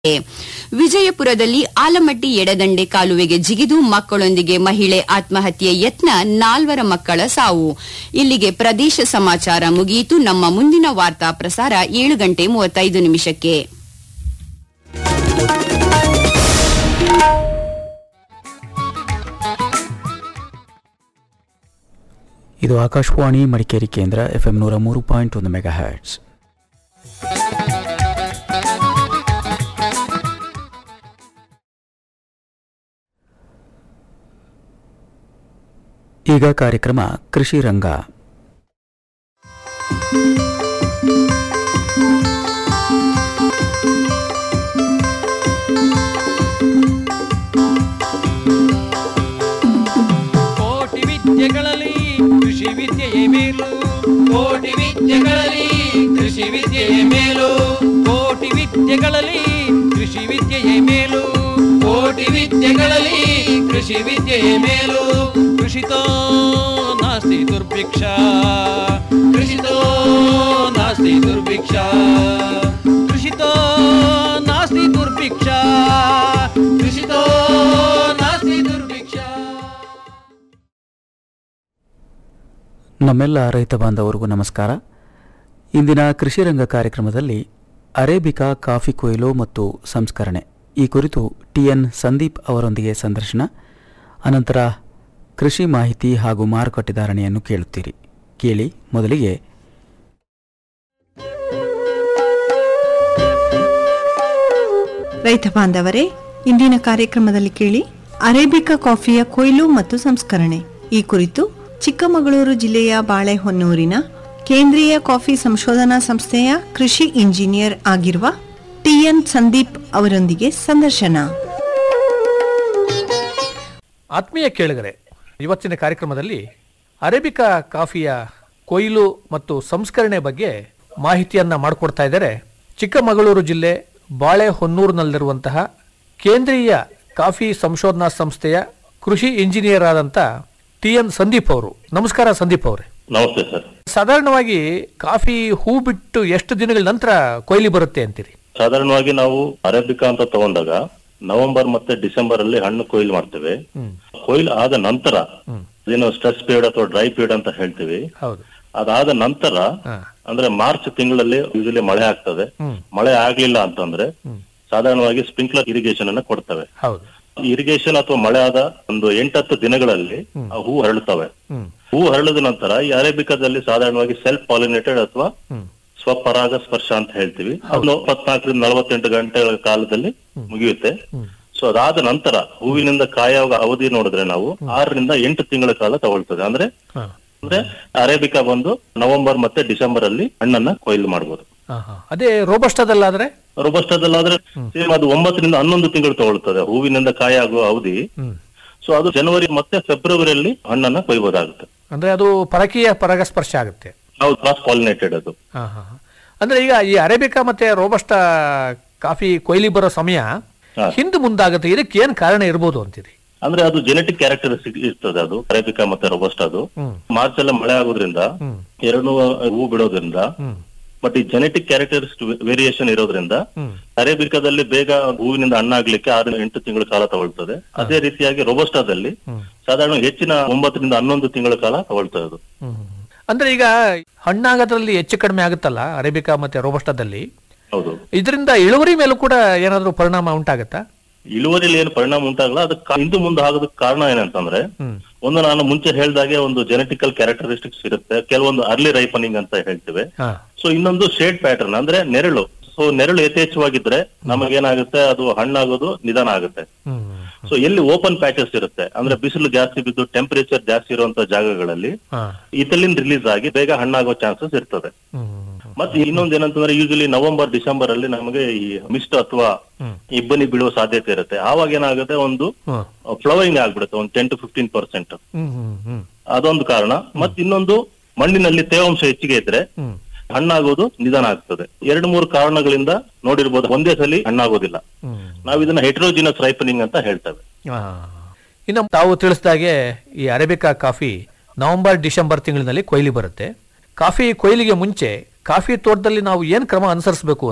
ವಿಜಯಪುರದಲ್ಲಿ ಆಲಮಟ್ಟಿ ಎಡದಂಡೆ ಕಾಲುವೆಗೆ ಜಿಗಿದು ಮಕ್ಕಳೊಂದಿಗೆ ಮಹಿಳೆ ಆತ್ಮಹತ್ಯೆ ಯತ್ನ ನಾಲ್ವರ ಮಕ್ಕಳ ಸಾವು ಇಲ್ಲಿಗೆ ಪ್ರದೇಶ ಸಮಾಚಾರ ಮುಗಿಯಿತು ನಮ್ಮ ಮುಂದಿನ ವಾರ್ತಾ ಪ್ರಸಾರ ಏಳು ಗಂಟೆ ಮೂವತ್ತೈದು ನಿಮಿಷಕ್ಕೆ ಇದು ಆಕಾಶವಾಣಿ ಮಡಿಕೇರಿ ಕೇಂದ್ರ ಎಫ್ಎಂ ನೂರ ಮೂರು ಪಾಯಿಂಟ್ ಒಂದು ಮೆಗಾ ಹರ್ಟ್ಸ್ ಈಗ ಕಾರ್ಯಕ್ರಮ ಕೃಷಿ ರಂಗ ಕೋಟಿ ವಿದ್ಯೆಗಳಲ್ಲಿ ಕೃಷಿ ವಿದ್ಯೆಯೇ ಮೇಲು ಕೋಟಿ ವಿದ್ಯೆಗಳಲ್ಲಿ ಕೃಷಿ ವಿದ್ಯೆಯೇ ಮೇಲು ಕೋಟಿ ವಿದ್ಯೆಗಳಲ್ಲಿ ಕೃಷಿ ವಿದ್ಯೆಯೇ ಮೇಲು ಕೋಟಿ ವಿದ್ಯೆಗಳಲ್ಲಿ ಕೃಷಿ ವಿದ್ಯೆಯೇ ಮೇಲು ಕೃಷಿತೋ ನಾಸ್ತಿ ದುರ್ಭಿಕ್ಷ ಕೃಷಿತೋ ನಾಸ್ತಿ ದುರ್ಭಿಕ್ಷ ಕೃಷಿತೋ ನಾಸ್ತಿ ದುರ್ಭಿಕ್ಷ ಕೃಷಿತೋ ನಾಸ್ತಿ ದುರ್ಭಿಕ್ಷ ನಮ್ಮೆಲ್ಲ ರೈತ ಬಾಂಧವರಿಗೂ ನಮಸ್ಕಾರ ಇಂದಿನ ಕೃಷಿ ರಂಗ ಕಾರ್ಯಕ್ರಮದಲ್ಲಿ ಅರೇಬಿಕಾ ಕಾಫಿ ಕೊಯ್ಲು ಮತ್ತು ಸಂಸ್ಕರಣೆ ಈ ಕುರಿತು ಟಿಎನ್ ಸಂದೀಪ್ ಅವರೊಂದಿಗೆ ಸಂದರ್ಶನ ಅನಂತರ ಕೃಷಿ ಮಾಹಿತಿ ಹಾಗೂ ಮಾರುಕಟ್ಟೆ ಧಾರಣೆಯನ್ನು ಕೇಳುತ್ತೀರಿ ಕೇಳಿ ಮೊದಲಿಗೆ ರೈತ ಬಾಂಧವರೇ ಇಂದಿನ ಕಾರ್ಯಕ್ರಮದಲ್ಲಿ ಕೇಳಿ ಅರೇಬಿಕಾ ಕಾಫಿಯ ಕೊಯ್ಲು ಮತ್ತು ಸಂಸ್ಕರಣೆ ಈ ಕುರಿತು ಚಿಕ್ಕಮಗಳೂರು ಜಿಲ್ಲೆಯ ಬಾಳೆಹೊನ್ನೂರಿನ ಕೇಂದ್ರೀಯ ಕಾಫಿ ಸಂಶೋಧನಾ ಸಂಸ್ಥೆಯ ಕೃಷಿ ಇಂಜಿನಿಯರ್ ಆಗಿರುವ ಟಿಎನ್ ಸಂದೀಪ್ ಅವರೊಂದಿಗೆ ಸಂದರ್ಶನ ಆತ್ಮೀಯ ಕೇಳುಗರೆ ಇವತ್ತಿನ ಕಾರ್ಯಕ್ರಮದಲ್ಲಿ ಅರೇಬಿಕಾ ಕಾಫಿಯ ಕೊಯ್ಲು ಮತ್ತು ಸಂಸ್ಕರಣೆ ಬಗ್ಗೆ ಮಾಹಿತಿಯನ್ನ ಮಾಡಿಕೊಡ್ತಾ ಇದ್ದಾರೆ ಚಿಕ್ಕಮಗಳೂರು ಜಿಲ್ಲೆ ಬಾಳೆಹೊನ್ನೂರಿನಲ್ಲಿರುವಂತಹ ಕೇಂದ್ರೀಯ ಕಾಫಿ ಸಂಶೋಧನಾ ಸಂಸ್ಥೆಯ ಕೃಷಿ ಇಂಜಿನಿಯರ್ ಆದಂಥ ಟಿ ಎನ್ ಸಂದೀಪ್ ಅವರು ನಮಸ್ಕಾರ ಸಂದೀಪ್ ಅವರೇ ನಮಸ್ತೆ ಸರ್ ಸಾಧಾರಣವಾಗಿ ಕಾಫಿ ಹೂ ಬಿಟ್ಟು ಎಷ್ಟು ದಿನಗಳ ನಂತರ ಕೊಯ್ಲಿ ಬರುತ್ತೆ ಅಂತೀರಿ ಸಾಧಾರಣವಾಗಿ ನಾವು ಅರೇಬಿಕಾ ಅಂತ ತಗೊಂಡಾಗ ನವೆಂಬರ್ ಮತ್ತೆ ಡಿಸೆಂಬರ್ ಅಲ್ಲಿ ಹಣ್ಣು ಕೊಯ್ಲು ಮಾಡ್ತೇವೆ ಕೊಯ್ಲು ಆದ ನಂತರ ಅದೇನು ಸ್ಟ್ರೆಸ್ ಪೀರಿಯಡ್ ಅಥವಾ ಡ್ರೈ ಪೀರಿಯಡ್ ಅಂತ ಹೇಳ್ತೀವಿ ಹೌದು ಅದಾದ ನಂತರ ಅಂದ್ರೆ ಮಾರ್ಚ್ ತಿಂಗಳಲ್ಲಿ ಯೂಶಲಿ ಮಳೆ ಆಗ್ತದೆ ಮಳೆ ಆಗ್ಲಿಲ್ಲ ಅಂತಂದ್ರೆ ಸಾಧಾರಣವಾಗಿ ಸ್ಪ್ರಿಂಕ್ಲರ್ ಇರಿಗೇಷನ್ ಅನ್ನ ಕೊಡ್ತವೆ ಹೌದು ಇರಿಗೇಷನ್ ಅಥವಾ ಮಳೆ ಆದ ಒಂದು ಎಂಟತ್ತು ದಿನಗಳಲ್ಲಿ ಆ ಹೂ ಹರಳುತ್ತವೆ ಹೂ ಹರಳಿದ ನಂತರ ಈ ಅರೇಬಿಕಾದಲ್ಲಿ ಸಾಧಾರಣವಾಗಿ ಸೆಲ್ಫ್ ಪಾಲಿನೇಟೆಡ್ ಅಥವಾ ಸ್ವಪರಾಗ ಸ್ಪರ್ಶ ಅಂತ ಹೇಳ್ತೀವಿ ಅದು ಇಪ್ಪತ್ನಾಲ್ಕರಿಂದ ನಲವತ್ತೆಂಟು ಗಂಟೆಗಳ ಕಾಲದಲ್ಲಿ ಮುಗಿಯುತ್ತೆ ಸೊ ಅದಾದ ನಂತರ ಹೂವಿನಿಂದ ಕಾಯುವ ಅವಧಿ ನೋಡಿದ್ರೆ ನಾವು ಆರರಿಂದ ಎಂಟು ತಿಂಗಳ ಕಾಲ ತಗೊಳ್ತದೆ ಅಂದ್ರೆ ಹಾ. ಅಂದ್ರೆ ಅರೇಬಿಕಾ ಬಂದು ನವೆಂಬರ್ ಮತ್ತೆ ಡಿಸೆಂಬರ್ ಅಲ್ಲಿ ಹಣ್ಣನ್ನ ಕೊಯ್ಲು ಮಾಡಬಹುದು ಹಾ, ಹಾ. ಅದೇ ರೋಬಸ್ಟದಲ್ಲಾದ್ರೆ ರೋಬಸ್ಟದಲ್ಲಾದ್ರೆ ಸೇಮ್ ಅದು ಒಂಬತ್ತರಿಂದ ಹನ್ನೊಂದು ತಿಂಗಳು ತಗೊಳ್ತದೆ ಹೂವಿನಿಂದ ಕಾಯಾಗುವ ಅವಧಿ ಹ್ಮ್ ಸೊ ಅದು ಜನವರಿ ಮತ್ತೆ ಫೆಬ್ರವರಿಯಲ್ಲಿ ಹಣ್ಣನ್ನ ಕೊಯ್ಬೋದಾಗುತ್ತೆ ಅಂದ್ರೆ ಅದು ಪರಕೀಯ ಪರಾಗಸ್ಪರ್ಶ ಆಗುತ್ತೆ ನಾವು ಕ್ರಾಸ್ ಪಾಲಿನೇಟೆಡ್ ಅದು ಹಾ, ಹಾ, ಹಾ. ಅಂದ್ರೆ ಈಗ ಈ ಅರೇಬಿಕಾ ಮತ್ತೆ ರೋಬಸ್ಟ ಕಾಫಿ ಕೊಯ್ಲಿ ಬರೋ ಸಮಯ ಹಾ. ಹಿಂದೆ ಮುಂದಾಗುತ್ತೆ ಇದಕ್ಕೆ ಏನ್ ಕಾರಣ ಇರ್ಬೋದು ಅಂತೀರಿ ಅಂದ್ರೆ ಅದು ಜೆನೆಟಿಕ್ ಕ್ಯಾರೆಕ್ಟರಿಸ್ಟಿಕ್ ಇರ್ತದೆ ಅದು ಅರೇಬಿಕಾ ಮತ್ತೆ ರೋಬಸ್ಟ ಅದು ಹ್ಮ್. ಮಾರ್ಚ್ ಎಲ್ಲ ಮಳೆ ಆಗೋದ್ರಿಂದ ಹ್ಮ್. ಎರಡು ಹೂ ಬಿಡೋದ್ರಿಂದ ಹ್ಮ್ ಬಟ್ ಈ ಜೆನೆಟಿಕ್ ಕ್ಯಾರೆಕ್ಟರಿಸ್ಟ್ ವೇರಿಯೇಷನ್ ಇರೋದ್ರಿಂದ ಹ್ಮ್ ಅರೇಬಿಕಾದಲ್ಲಿ ಬೇಗ ಹೂವಿನಿಂದ ಹಣ್ಣಾಗ್ಲಿಕ್ಕೆ ಆರು ಎಂಟು ತಿಂಗಳ ಕಾಲ ತಗೊಳ್ತದೆ ಅದೇ ರೀತಿಯಾಗಿ ರೋಬಸ್ಟಾದಲ್ಲಿ ಸಾಧಾರಣ ಹೆಚ್ಚಿನ ಒಂಬತ್ತರಿಂದ ಹನ್ನೊಂದು ತಿಂಗಳ ಕಾಲ ತಗೊಳ್ತದೆ ಅದು ಹ್ಮ್ ಹ್ಮ್. ಅಂದ್ರೆ ಈಗ ಹಣ್ಣಾಗೋದ್ರಲ್ಲಿ ಹೆಚ್ಚು ಕಡಿಮೆ ಆಗುತ್ತಲ್ಲ ಅರೇಬಿಕಾ ಮತ್ತೆ ರೋಬಸ್ಟದಲ್ಲಿ ಹೌದು ಇದರಿಂದ ಇಳುವರಿ ಮೇಲೂ ಕೂಡ ಏನಾದ್ರೂ ಪರಿಣಾಮ ಉಂಟಾಗತ್ತಾ ಇಳುವರಿಯಲ್ಲಿ ಏನು ಪರಿಣಾಮ ಉಂಟಾಗಲ್ಲ ಅದಕ್ಕೆ ಹಿಂದೆ ಮುಂದೆ ಆಗೋದಕ್ಕೆ ಕಾರಣ ಏನಂತಂದ್ರೆ ಹ್ಮ್ ಒಂದು ನಾನು ಮುಂಚೆ ಹೇಳ್ದಾಗೆ ಒಂದು ಜೆನೆಟಿಕಲ್ ಕ್ಯಾರೆಕ್ಟರಿಸ್ಟಿಕ್ಸ್ ಇರುತ್ತೆ ಕೆಲವೊಂದು ಅರ್ಲಿ ರೈಪನಿಂಗ್ ಅಂತ ಹೇಳ್ತೇವೆ ಹಾ ಸೊ ಇನ್ನೊಂದು ಶೇಡ್ ಪ್ಯಾಟರ್ನ್ ಅಂದ್ರೆ ನೆರಳು ಸೊ ನೆರಳು ಯಥೇಚ್ಛವಾಗಿದ್ರೆ ನಮಗೇನಾಗುತ್ತೆ ಅದು ಹಣ್ಣಾಗೋದು ನಿಧಾನ ಆಗುತ್ತೆ ಹ್ಮ್ ಸೊ ಎಲ್ಲಿ ಓಪನ್ ಪ್ಯಾಚಸ್ ಇರುತ್ತೆ ಅಂದ್ರೆ ಬಿಸಿಲು ಜಾಸ್ತಿ ಬಿದ್ದು ಟೆಂಪರೇಚರ್ ಜಾಸ್ತಿ ಇರುವಂತ ಜಾಗಗಳಲ್ಲಿ ಹಾ ಇಥಲಿನ್ ರಿಲೀಸ್ ಆಗಿ ಬೇಗ ಹಣ್ಣಾಗೋ ಚಾನ್ಸಸ್ ಇರ್ತದೆ ಹ್ಮ್ ಮತ್ತೆ ಇನ್ನೊಂದ್ ಏನಂತಂದ್ರೆ ಯೂಶಲಿ ನವೆಂಬರ್ ಡಿಸೆಂಬರ್ ಅಲ್ಲಿ ನಮಗೆ ಈ ಮಿಸ್ಟ್ ಅಥವಾ ಇಬ್ಬನಿ ಬೀಳುವ ಸಾಧ್ಯತೆ ಇರುತ್ತೆ ಆವಾಗ ಏನಾಗುತ್ತೆ ಒಂದು ಹ್ಮ್ ಫ್ಲವರಿಂಗ್ ಆಗ್ಬಿಡುತ್ತೆ ಒಂದು ಟೆನ್ ಟು ಫಿಫ್ಟೀನ್ ಪರ್ಸೆಂಟ್ ಹ್ಮ್ ಹ್ಮ್ ಹ್ಮ್ ಅದೊಂದು ಕಾರಣ ಮತ್ ಇನ್ನೊಂದು ಮಣ್ಣಿನಲ್ಲಿ ತೇವಾಂಶ ಹೆಚ್ಚಿಗೆ ಇದ್ರೆ ಹ್ಮ್ ಹಣ್ಣಾಗೋದು ನಿಧಾನ ಆಗ್ತದೆ ಎರಡು ಮೂರು ಕಾರಣಗಳಿಂದ ನೋಡಿರ್ಬೋದು ಒಂದೇ ಸಲ ಹಣ್ಣಾಗೋದಿಲ್ಲ ಹ್ಮ್ ನಾವ್ ಇದನ್ನ ಹೆಟ್ರೋಜಿನಸ್ ರೈಪನಿಂಗ್ ಅಂತ ಹೇಳ್ತೇವೆ ಆ. ಇನ್ನು ತಾವು ತಿಳಿಸಿದಾಗೆ ಈ ಅರೇಬಿಕಾ ಕಾಫಿ ನವೆಂಬರ್ ಡಿಸೆಂಬರ್ ತಿಂಗಳಿನಲ್ಲಿ ಕೊಯ್ಲಿ ಬರುತ್ತೆ ಕಾಫಿ ಕೊಯ್ಲಿಗೆ ಮುಂಚೆ ಕಾಫಿ ತೋಟದಲ್ಲಿ ನಾವು ಏನ್ ಕ್ರಮ ಅನುಸರಿಸಬೇಕು ಅಂತೀರಿ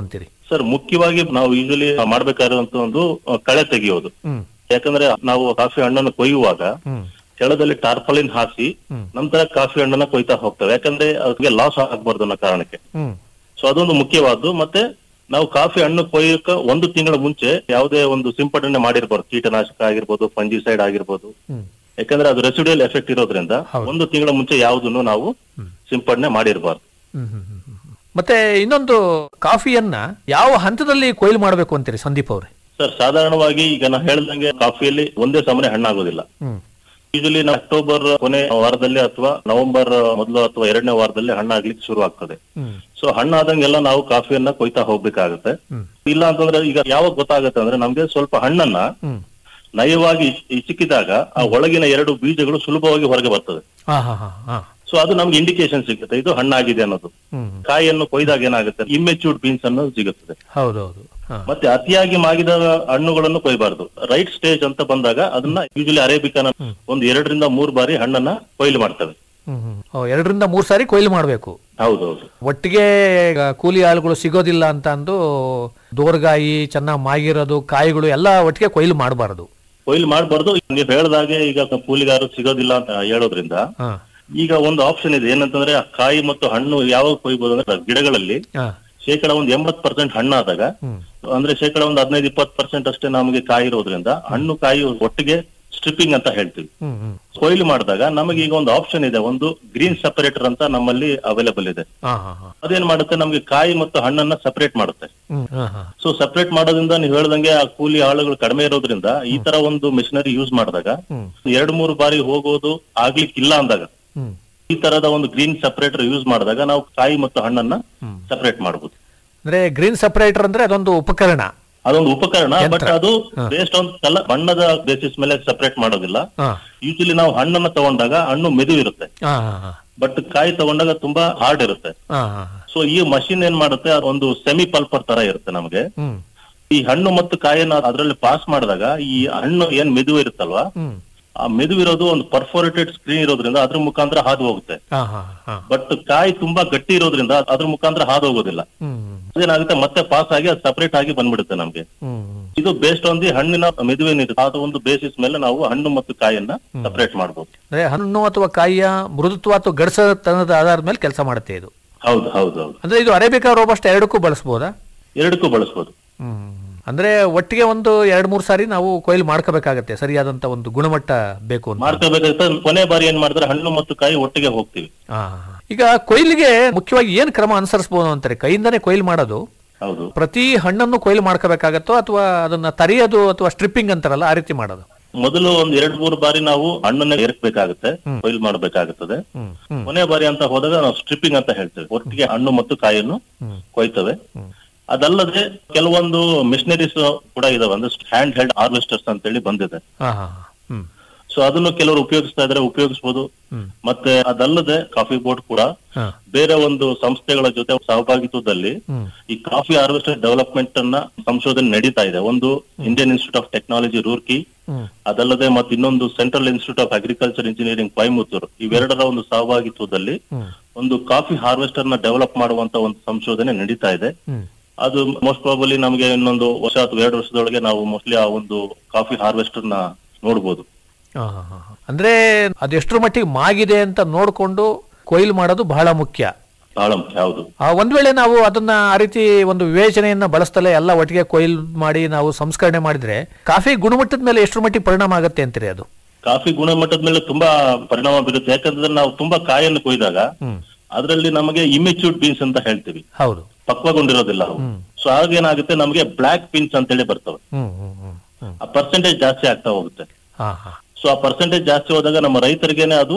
ಸರ್ ಮುಖ್ಯವಾಗಿ ನಾವು ಯೂಶಲಿ ಮಾಡ್ಬೇಕಾಗಿರುವಂತ ಒಂದು ಆ, ಕಳೆ ತೆಗೆಯೋದು ಹ್ಮ್ ಯಾಕಂದ್ರೆ ನಾವು ಕಾಫಿ ಹಣ್ಣನ್ನು ಕೊಯ್ಯುವಾಗ ಹ್ಮ್ ಕೆಳದಲ್ಲಿ ಟಾರ್ಪಲಿನ್ ಹಾಕಿ ನಂತರ ಕಾಫಿ ಹಣ್ಣನ್ನ ಕೊಯ್ತಾ ಹೋಗ್ತೇವೆ ಯಾಕಂದ್ರೆ ಅದಕ್ಕೆ ಲಾಸ್ ಆಗ್ಬಾರ್ದು ಅನ್ನೋ ಕಾರಣಕ್ಕೆ ಹ್ಮ್ ಸೊ ಅದೊಂದು ಮುಖ್ಯವಾದ್ದು ಮತ್ತೆ ನಾವು ಕಾಫಿ ಹಣ್ಣು ಕೊಯ್ಯಕ ಒಂದು ತಿಂಗಳ ಮುಂಚೆ ಯಾವುದೇ ಒಂದು ಸಿಂಪಡಣೆ ಮಾಡಿರ್ಬಾರ್ದು ಕೀಟನಾಶಕ ಆಗಿರ್ಬೋದು ಫಂಜಿಸೈಡ್ ಆಗಿರ್ಬೋದು ಹ್ಮ್ ಯಾಕಂದ್ರೆ ಅದು ರೆಸಿಡಿಯಲ್ ಎಫೆಕ್ಟ್ ಇರೋದ್ರಿಂದ ಒಂದು ತಿಂಗಳ ಮುಂಚೆ ಯಾವುದನ್ನು ನಾವು ಸಿಂಪಡಣೆ ಮಾಡಿರಬಾರ್ದು ಹ್ಮ್ ಹ್ಮ್ ಹ್ಮ್ ಹ್ಮ್. ಮತ್ತೆ ಇನ್ನೊಂದು ಕಾಫಿಯನ್ನ ಯಾವ ಹಂತದಲ್ಲಿ ಕೊಯ್ಲು ಮಾಡಬೇಕು ಅಂತೀರಿ ಸಂದೀಪ್ ಅವ್ರೆ ಸರ್ ಸಾಧಾರಣವಾಗಿ ಈಗ ನಾ ಹೇಳ್ದಂಗೆ ಕಾಫಿಯಲ್ಲಿ ಒಂದೇ ಸಮನೆ ಹಣ್ಣಾಗೋದಿಲ್ಲ ಹ್ಮ್ ಯೂಶಲಿ ಅಕ್ಟೋಬರ್ ಕೊನೆ ವಾರದಲ್ಲಿ ಅಥವಾ ನವೆಂಬರ್ ಮೊದಲು ಅಥವಾ ಎರಡನೇ ವಾರದಲ್ಲಿ ಹಣ್ಣಾಗ್ಲಿಕ್ಕೆ ಶುರು ಆಗ್ತದೆ ಹ್ಮ್ ಸೊ ಹಣ್ಣಾದಂಗೆಲ್ಲ ನಾವು ಕಾಫಿಯನ್ನ ಕೊಯ್ತಾ ಹೋಗ್ಬೇಕಾಗತ್ತೆ ಹ್ಮ್. ಇಲ್ಲ ಅಂತಂದ್ರೆ ಈಗ ಯಾವಾಗ ಗೊತ್ತಾಗುತ್ತೆ ಅಂದ್ರೆ ನಮ್ಗೆ ಸ್ವಲ್ಪ ಹಣ್ಣನ್ನ ಹ್ಮ್ ನಯವಾಗಿ ಇಚ್- ಇಚಿಕಿದಾಗ ಆ ಒಳಗಿನ ಎರಡು ಬೀಜಗಳು ಸುಲಭವಾಗಿ ಹೊರಗೆ ಬರ್ತದೆ ಹಾ ಹಾ ಹಾ ಹಾ ಸೊ ಅದು ನಮ್ಗೆ ಇಂಡಿಕೇಶನ್ ಸಿಗುತ್ತೆ ಇದು ಹಣ್ಣಾಗಿದೆ ಅನ್ನೋದು ಹ್ಮ್ ಕಾಯಿಯನ್ನು ಕೊಯ್ದಾಗ ಏನಾಗುತ್ತೆ ಇಮ್ಮೆಚ್ಯೂರ್ಡ್ ಬೀನ್ಸ್ ಅನ್ನೋದು ಸಿಗುತ್ತದೆ ಹೌದೌದು ಹಾ ಮತ್ತೆ ಅತಿಯಾಗಿ ಮಾಗಿದ ಹಣ್ಣುಗಳನ್ನು ಕೊಯ್ಬಾರ್ದು ರೈಟ್ ಸ್ಟೇಜ್ ಅಂತ ಬಂದಾಗ ಅದನ್ನ ಯೂಶಲಿ ಅರೇಬಿಕನ ಒಂದು ಎರಡರಿಂದ ಮೂರು ಬಾರಿ ಹಣ್ಣನ್ನ ಕೊಯ್ಲು ಮಾಡ್ತವೆ ಹ್ಮ್ ಹ್ಮ್ ಓ, ಎರಡರಿಂದ ಮೂರ್ ಸಾರಿ ಕೊಯ್ಲು ಮಾಡಬೇಕು ಹೌದೌದು ಒಟ್ಟಿಗೆ ಈಗ ಕೂಲಿ ಆಳುಗಳು ಸಿಗೋದಿಲ್ಲ ಅಂತ ಅಂದು ದೋರ್ಗಾಯಿ ಚೆನ್ನಾಗಿ ಮಾಗಿರೋದು ಕಾಯಿಗಳು ಎಲ್ಲ ಒಟ್ಟಿಗೆ ಕೊಯ್ಲು ಮಾಡಬಾರದು ಕೊಯ್ಲು ಮಾಡಬಾರ್ದು ನೀವು ಹೇಳ್ದಾಗೆ ಈಗ ಕೂಲಿಗಾರರು ಸಿಗೋದಿಲ್ಲ ಅಂತ ಹೇಳೋದ್ರಿಂದ ಹಾ ಈಗ ಒಂದು ಆಪ್ಷನ್ ಇದೆ ಏನಂತಂದ್ರೆ ಆ ಕಾಯಿ ಮತ್ತು ಹಣ್ಣು ಯಾವಾಗ ಕೊಯ್ಬೋದು ಅಂದ್ರೆ ಗಿಡಗಳಲ್ಲಿ ಹಾ ಶೇಕಡ ಒಂದು ಎಂಬತ್ ಪರ್ಸೆಂಟ್ ಹಣ್ಣಾದಾಗ ಅಂದ್ರೆ ಶೇಕಡ ಒಂದು ಹದಿನೈದು ಇಪ್ಪತ್ತು ಪರ್ಸೆಂಟ್ ಅಷ್ಟೇ ನಮಗೆ ಕಾಯಿ ಇರೋದ್ರಿಂದ ಹಣ್ಣು ಕಾಯಿ ಒಟ್ಟಿಗೆ ಸ್ಟ್ರಿಪ್ಪಿಂಗ್ ಅಂತ ಹೇಳ್ತೀವಿ ಹ್ಮ್ ಹ್ಮ್ ಕೊಯ್ಲು ಮಾಡಿದಾಗ ನಮಗೆ ಈಗ ಒಂದು ಆಪ್ಷನ್ ಇದೆ ಒಂದು ಗ್ರೀನ್ ಸಪರೇಟರ್ ಅಂತ ನಮ್ಮಲ್ಲಿ ಅವೈಲೇಬಲ್ ಇದೆ ಹಾ ಹಾ ಹಾ ಅದೇನ್ ಮಾಡುತ್ತೆ ನಮಗೆ ಕಾಯಿ ಮತ್ತು ಹಣ್ಣನ್ನ ಸಪರೇಟ್ ಮಾಡುತ್ತೆ ಹ್ಮ್ ಹಾ ಹಾ ಸೊ ಸಪರೇಟ್ ಮಾಡೋದ್ರಿಂದ ನೀವು ಹೇಳ್ದಂಗೆ ಆ ಕೂಲಿ ಆಳುಗಳು ಕಡಿಮೆ ಇರೋದ್ರಿಂದ ಈ ತರ ಒಂದು ಮಿಷನರಿ ಯೂಸ್ ಮಾಡಿದಾಗ ಎರಡ್ ಮೂರು ಬಾರಿ ಹೋಗೋದು ಆಗ್ಲಿಕ್ಕಿಲ್ಲ ಅಂದಾಗ ಹ್ಮ್ ಈ ತರದ ಒಂದು ಗ್ರೀನ್ ಸಪರೇಟರ್ ಯೂಸ್ ಮಾಡಿದಾಗ ನಾವು ಕಾಯಿ ಮತ್ತು ಹಣ್ಣನ್ನ ಸಪರೇಟ್ ಮಾಡಬಹುದು ಅಂದ್ರೆ ಗ್ರೀನ್ ಸಪರೇಟರ್ ಅಂದ್ರೆ ಅದೊಂದು ಉಪಕರಣ ಅದೊಂದು ಉಪಕರಣ ಬಟ್ ಅದು ಬೇಸ್ಡ್ ಆನ್ ಕಲರ್ ಬಣ್ಣದ ಬೇಸಿಸ್ ಮೇಲೆ ಸಪರೇಟ್ ಮಾಡೋದಿಲ್ಲ ಹಾ ಯೂಶಲಿ ನಾವು ಹಣ್ಣನ್ನ ತಗೊಂಡಾಗ ಹಣ್ಣು ಮೆದು ಇರುತ್ತೆ ಹಾ ಹಾ ಹಾ ಬಟ್ ಕಾಯಿ ತಗೊಂಡಾಗ ತುಂಬಾ ಹಾರ್ಡ್ ಇರುತ್ತೆ ಹಾ ಹಾ ಸೊ ಈ ಮಷಿನ್ ಏನ್ ಮಾಡುತ್ತೆ ಅದು ಒಂದು ಸೆಮಿ ಪಲ್ಪರ್ ತರ ಇರುತ್ತೆ ನಮಗೆ ಹ್ಮ್ ಈ ಹಣ್ಣು ಮತ್ತು ಕಾಯಿನ ಅದರಲ್ಲಿ ಪಾಸ್ ಮಾಡಿದಾಗ ಈ ಹಣ್ಣು ಏನ್ ಮೆದು ಇರುತ್ತಲ್ವಾ ಹ್ಮ್ ಆ ಮೆದು ಇರೋದು ಒಂದು ಪರ್ಫೋರೇಟೆಡ್ ಸ್ಕ್ರೀನ್ ಇರೋದ್ರಿಂದ ಅದ್ರ ಮುಖಾಂತರ ಹಾದು ಹೋಗುತ್ತೆ ಹಾ ಹಾ ಹಾ ಬಟ್ ಕಾಯಿ ತುಂಬಾ ಗಟ್ಟಿ ಇರೋದ್ರಿಂದ ಅದ್ರ ಮುಖಾಂತರ ಹಾದು ಹೋಗೋದಿಲ್ಲ ಹ್ಮ್ ಅದೇನಾಗುತ್ತೆ ಮತ್ತೆ ಪಾಸ್ ಆಗಿ ಅದು ಸಪರೇಟ್ ಆಗಿ ಬಂದ್ಬಿಡುತ್ತೆ ನಮ್ಗೆ ಹ್ಮ್ ಇದು ಬೇಸ್ಡ್ ಆನ್ ದಿ ಹಣ್ಣಿನ ಮೆದುವೇನಿರುತ್ತೆ ಅದು ಒಂದು ಬೇಸಿಸ್ ಮೇಲೆ ನಾವು ಹಣ್ಣು ಮತ್ತು ಕಾಯನ್ನ ಸಪರೇಟ್ ಮಾಡಬಹುದು ಅಂದ್ರೆ ಹಣ್ಣು ಅಥವಾ ಕಾಯಿಯ ಮೃದುತ್ವ ಅಥವಾ ಗಡಸತನದ ಆಧಾರದ ಮೇಲೆ ಕೆಲಸ ಮಾಡುತ್ತೆ ಇದು ಹೌದು ಹೌದು ಹೌದು ಅಂದ್ರೆ ಇದು ಅರೇಬಿಕಾ ರೋಬಸ್ಟ್ ಎರಡಕ್ಕೂ ಬಳಸಬಹುದಾ ಎರಡಕ್ಕೂ ಬಳಸಬಹುದು ಹ್ಮ್ ಅಂದ್ರೆ ಒಟ್ಟಿಗೆ ಒಂದು ಎರಡ್ ಮೂರ್ ಸಾರಿ ನಾವು ಕೊಯ್ಲು ಮಾಡ್ಕೋಬೇಕಾಗತ್ತೆ ಸರಿಯಾದಂತ ಒಂದು ಗುಣಮಟ್ಟ ಬೇಕು ಅಂತ ಮಾಡ್ಕೋಬೇಕಾಗುತ್ತೆ ಕೊನೆ ಬಾರಿ ಏನ್ ಮಾಡಿದ್ರೆ ಹಣ್ಣು ಮತ್ತು ಕಾಯಿ ಒಟ್ಟಿಗೆ ಹೋಗ್ತೀವಿ ಆ, ಈಗ ಕೊಯ್ಲಿಗೆ ಮುಖ್ಯವಾಗಿ ಏನ್ ಕ್ರಮ ಅನುಸರಿಸಬಹುದು ಅಂತಾರೆ ಕೈಯಿಂದನೇ ಕೊಯ್ಲು ಮಾಡೋದು ಹೌದು ಪ್ರತಿ ಹಣ್ಣನ್ನು ಕೊಯ್ಲು ಮಾಡ್ಕೋಬೇಕಾಗತ್ತೋ ಅಥವಾ ಅದನ್ನ ತರಿಯೋದು ಅಥವಾ ಸ್ಟ್ರಿಪ್ಪಿಂಗ್ ಅಂತಾರಲ್ಲ ಆ ರೀತಿ ಮಾಡೋದು ಮೊದಲು ಒಂದ್ ಎರಡ್ ಮೂರು ಬಾರಿ ನಾವು ಹಣ್ಣನ್ನ ಏರ್ಬೇಕಾಗುತ್ತೆ ಕೊಯ್ಲು ಮಾಡಬೇಕಾಗುತ್ತದೆ ಹ್ಮ್ ಹ್ಮ್ ಕೊನೆ ಬಾರಿ ಅಂತ ಹೋದಾಗ ನಾವು ಸ್ಟ್ರಿಪ್ಪಿಂಗ್ ಅಂತ ಹೇಳ್ತೇವೆ ಒಟ್ಟಿಗೆ ಹಣ್ಣು ಮತ್ತು ಕಾಯನ್ನು ಕೊಯ್ತವೆ ಅದಲ್ಲದೆ ಕೆಲವೊಂದು ಮಿಷನರೀಸ್ ಕೂಡ ಇದಾವೆ ಅಂದ್ರೆ ಹ್ಯಾಂಡ್ ಹೆಲ್ಡ್ ಹಾರ್ವೆಸ್ಟರ್ಸ್ ಅಂತೇಳಿ ಬಂದಿದೆ ಹಾ ಹಾ ಹಾ. ಹ್ಮ್ ಸೊ ಅದನ್ನು ಕೆಲವರು ಉಪಯೋಗಿಸ್ತಾ ಇದ್ರೆ ಉಪಯೋಗಿಸಬಹುದು ಮತ್ತೆ ಅದಲ್ಲದೆ ಕಾಫಿ ಬೋರ್ಡ್ ಕೂಡ ಹಾ. ಬೇರೆ ಒಂದು ಸಂಸ್ಥೆಗಳ ಜೊತೆ ಸಹಭಾಗಿತ್ವದಲ್ಲಿ ಈ ಕಾಫಿ ಹಾರ್ವೆಸ್ಟರ್ ಡೆವಲಪ್ಮೆಂಟ್ ಅನ್ನ ಸಂಶೋಧನೆ ನಡೀತಾ ಇದೆ ಒಂದು Indian Institute of Technology Roorkee ಅದಲ್ಲದೆ ಮತ್ತೆ ಇನ್ನೊಂದು Central Institute of Agriculture Engineering Coimbatore ಇವೆರಡರ ಒಂದು ಸಹಭಾಗಿತ್ವದಲ್ಲಿ ಒಂದು ಕಾಫಿ ಹಾರ್ವೆಸ್ಟರ್ ನ ಡೆವಲಪ್ ಮಾಡುವಂತ ಒಂದು ಸಂಶೋಧನೆ ನಡೀತಾ ಇದೆ ಅದು ಮೋಸ್ಟ್ ಪ್ರಾಬಲಿ ನಮಗೆ ಇನ್ನೊಂದು ವರ್ಷ ಅಥವಾ ಎರಡು ವರ್ಷದೊಳಗೆ ನಾವು ಮೋಸ್ಟ್ಲಿ ಆ ಒಂದು ಕಾಫಿ ಹಾರ್ವೆಸ್ಟರ್ ನ ನೋಡ್ಬೋದು ಆ, ಹಾ, ಹಾ, ಹಾ. ಅಂದ್ರೆ ಅದೆಷ್ಟರ ಮಟ್ಟಿಗೆ ಮಾಗಿದೆ ಅಂತ ನೋಡ್ಕೊಂಡು ಕೊಯ್ಲು ಮಾಡೋದು ಬಹಳ ಮುಖ್ಯ ಬಹಳ ಮುಖ್ಯ ಹೌದು ಆ, ಒಂದ್ ವೇಳೆ ನಾವು ಅದನ್ನ ಆ ರೀತಿ ಒಂದು ವಿವೇಚನೆಯನ್ನ ಬಳಸ್ತಲೇ ಎಲ್ಲ ಒಟ್ಟಿಗೆ ಕೊಯ್ಲು ಮಾಡಿ ನಾವು ಸಂಸ್ಕರಣೆ ಮಾಡಿದ್ರೆ ಕಾಫಿ ಗುಣಮಟ್ಟದ ಮೇಲೆ ಎಷ್ಟರ ಮಟ್ಟಿಗೆ ಪರಿಣಾಮ ಆಗುತ್ತೆ ಅಂತೀರಿ ಅದು ಕಾಫಿ ಗುಣಮಟ್ಟದ ಮೇಲೆ ತುಂಬಾ ಪರಿಣಾಮ ಬೀರುತ್ತೆ ಯಾಕಂದ್ರೆ ನಾವು ತುಂಬಾ ಕಾಯನ್ನು ಕೊಯ್ದಾಗ ಅದರಲ್ಲಿ ನಮಗೆ ಇಮೆಚ್ಯೂರ್ಡ್ ಬೀನ್ಸ್ ಅಂತ ಹೇಳ್ತೀವಿ ಹೌದು ಪಕ್ವಗೊಂಡಿರೋದಿಲ್ಲ ಅವು ಸೊ ಆಗೇನಾಗುತ್ತೆ ನಮಗೆ ಬ್ಲಾಕ್ ಬೀನ್ಸ್ ಅಂತ ಹೇಳಿ ಬರ್ತವೆ ಹ್ಮ್ ಹ್ಮ್ ಹ್ಮ್ ಹ್ಮ್ ಆ ಪರ್ಸೆಂಟೇಜ್ ಜಾಸ್ತಿ ಆಗ್ತಾ ಹೋಗುತ್ತೆ ಹಾ ಹಾ ಸೊ ಆ ಪರ್ಸೆಂಟೇಜ್ ಜಾಸ್ತಿ ಹೋದಾಗ ನಮ್ಮ ರೈತರಿಗೇನೆ ಅದು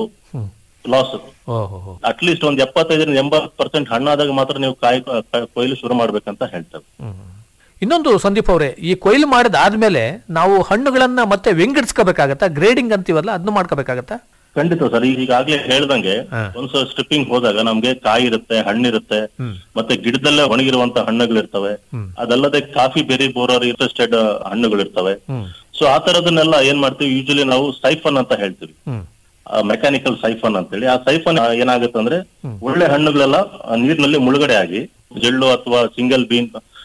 ಲಾಸ್ ಓಹೋ ಹೋ ಅಟ್ಲೀಸ್ಟ್ ಒಂದ್ ಎಪ್ಪತ್ತೈದರಿಂದ ಎಂಬತ್ತು ಪರ್ಸೆಂಟ್ ಹಣ್ಣಾದಾಗ ಮಾತ್ರ ನೀವು ಕಾಯಿ ಕ- ಕೊಯ್ಲು ಶುರು ಮಾಡ್ಬೇಕಂತ ಹೇಳ್ತೇವೆ ಇನ್ನೊಂದು ಸಂದೀಪ್ ಅವರೇ ಈ ಕೊಯ್ಲು ಮಾಡಿದಾದ್ಮೇಲೆ ನಾವು ಹಣ್ಣುಗಳನ್ನ ಮತ್ತೆ ವಿಂಗಡಿಸ್ಕೋಬೇಕಾಗತ್ತಾ ಗ್ರೇಡಿಂಗ್ ಅಂತೀವಲ್ಲ ಅದನ್ನು ಮಾಡ್ಕೋಬೇಕಾಗತ್ತಾ ಖಂಡಿತ ಸರ್ ಈಗಾಗ್ಲೇ ಹೇಳ್ದಂಗೆ ಒಂದ್ಸಲ ಸ್ಟ್ರಿಪ್ಪಿಂಗ್ ಹೋದಾಗ ನಮ್ಗೆ ಕಾಯಿ ಇರುತ್ತೆ ಹಣ್ಣಿರುತ್ತೆ ಮತ್ತೆ ಗಿಡದಲ್ಲೇ ಒಣಗಿರುವಂತ ಹಣ್ಣುಗಳಿರ್ತವೆ ಅದಲ್ಲದೆ ಕಾಫಿ ಬೆರಿ ಬೋರರ್ ಇಂಟ್ರೆಸ್ಟೆಡ್ ಹಣ್ಣುಗಳಿರ್ತವೆ ಸೊ ಆ ತರದನ್ನೆಲ್ಲ ಏನ್ ಮಾಡ್ತೀವಿ ಯೂಶಲಿ ನಾವು ಸೈಫನ್ ಅಂತ ಹೇಳ್ತೀವಿ ಹ್ಮ್ ಮೆಕ್ಯಾನಿಕಲ್ ಸೈಫನ್ ಅಂತೇಳಿ ಆ ಸೈಫನ್ ಏನಾಗುತ್ತೆ ಅಂದ್ರೆ ಒಳ್ಳೆ ಹಣ್ಣುಗಳೆಲ್ಲ ಆ, ನೀರಿನಲ್ಲಿ ಮುಳುಗಡೆ ಆಗಿ ಜೆಳ್ಳು ಅಥವಾ ಸಿಂಗಲ್ ಬೀನ್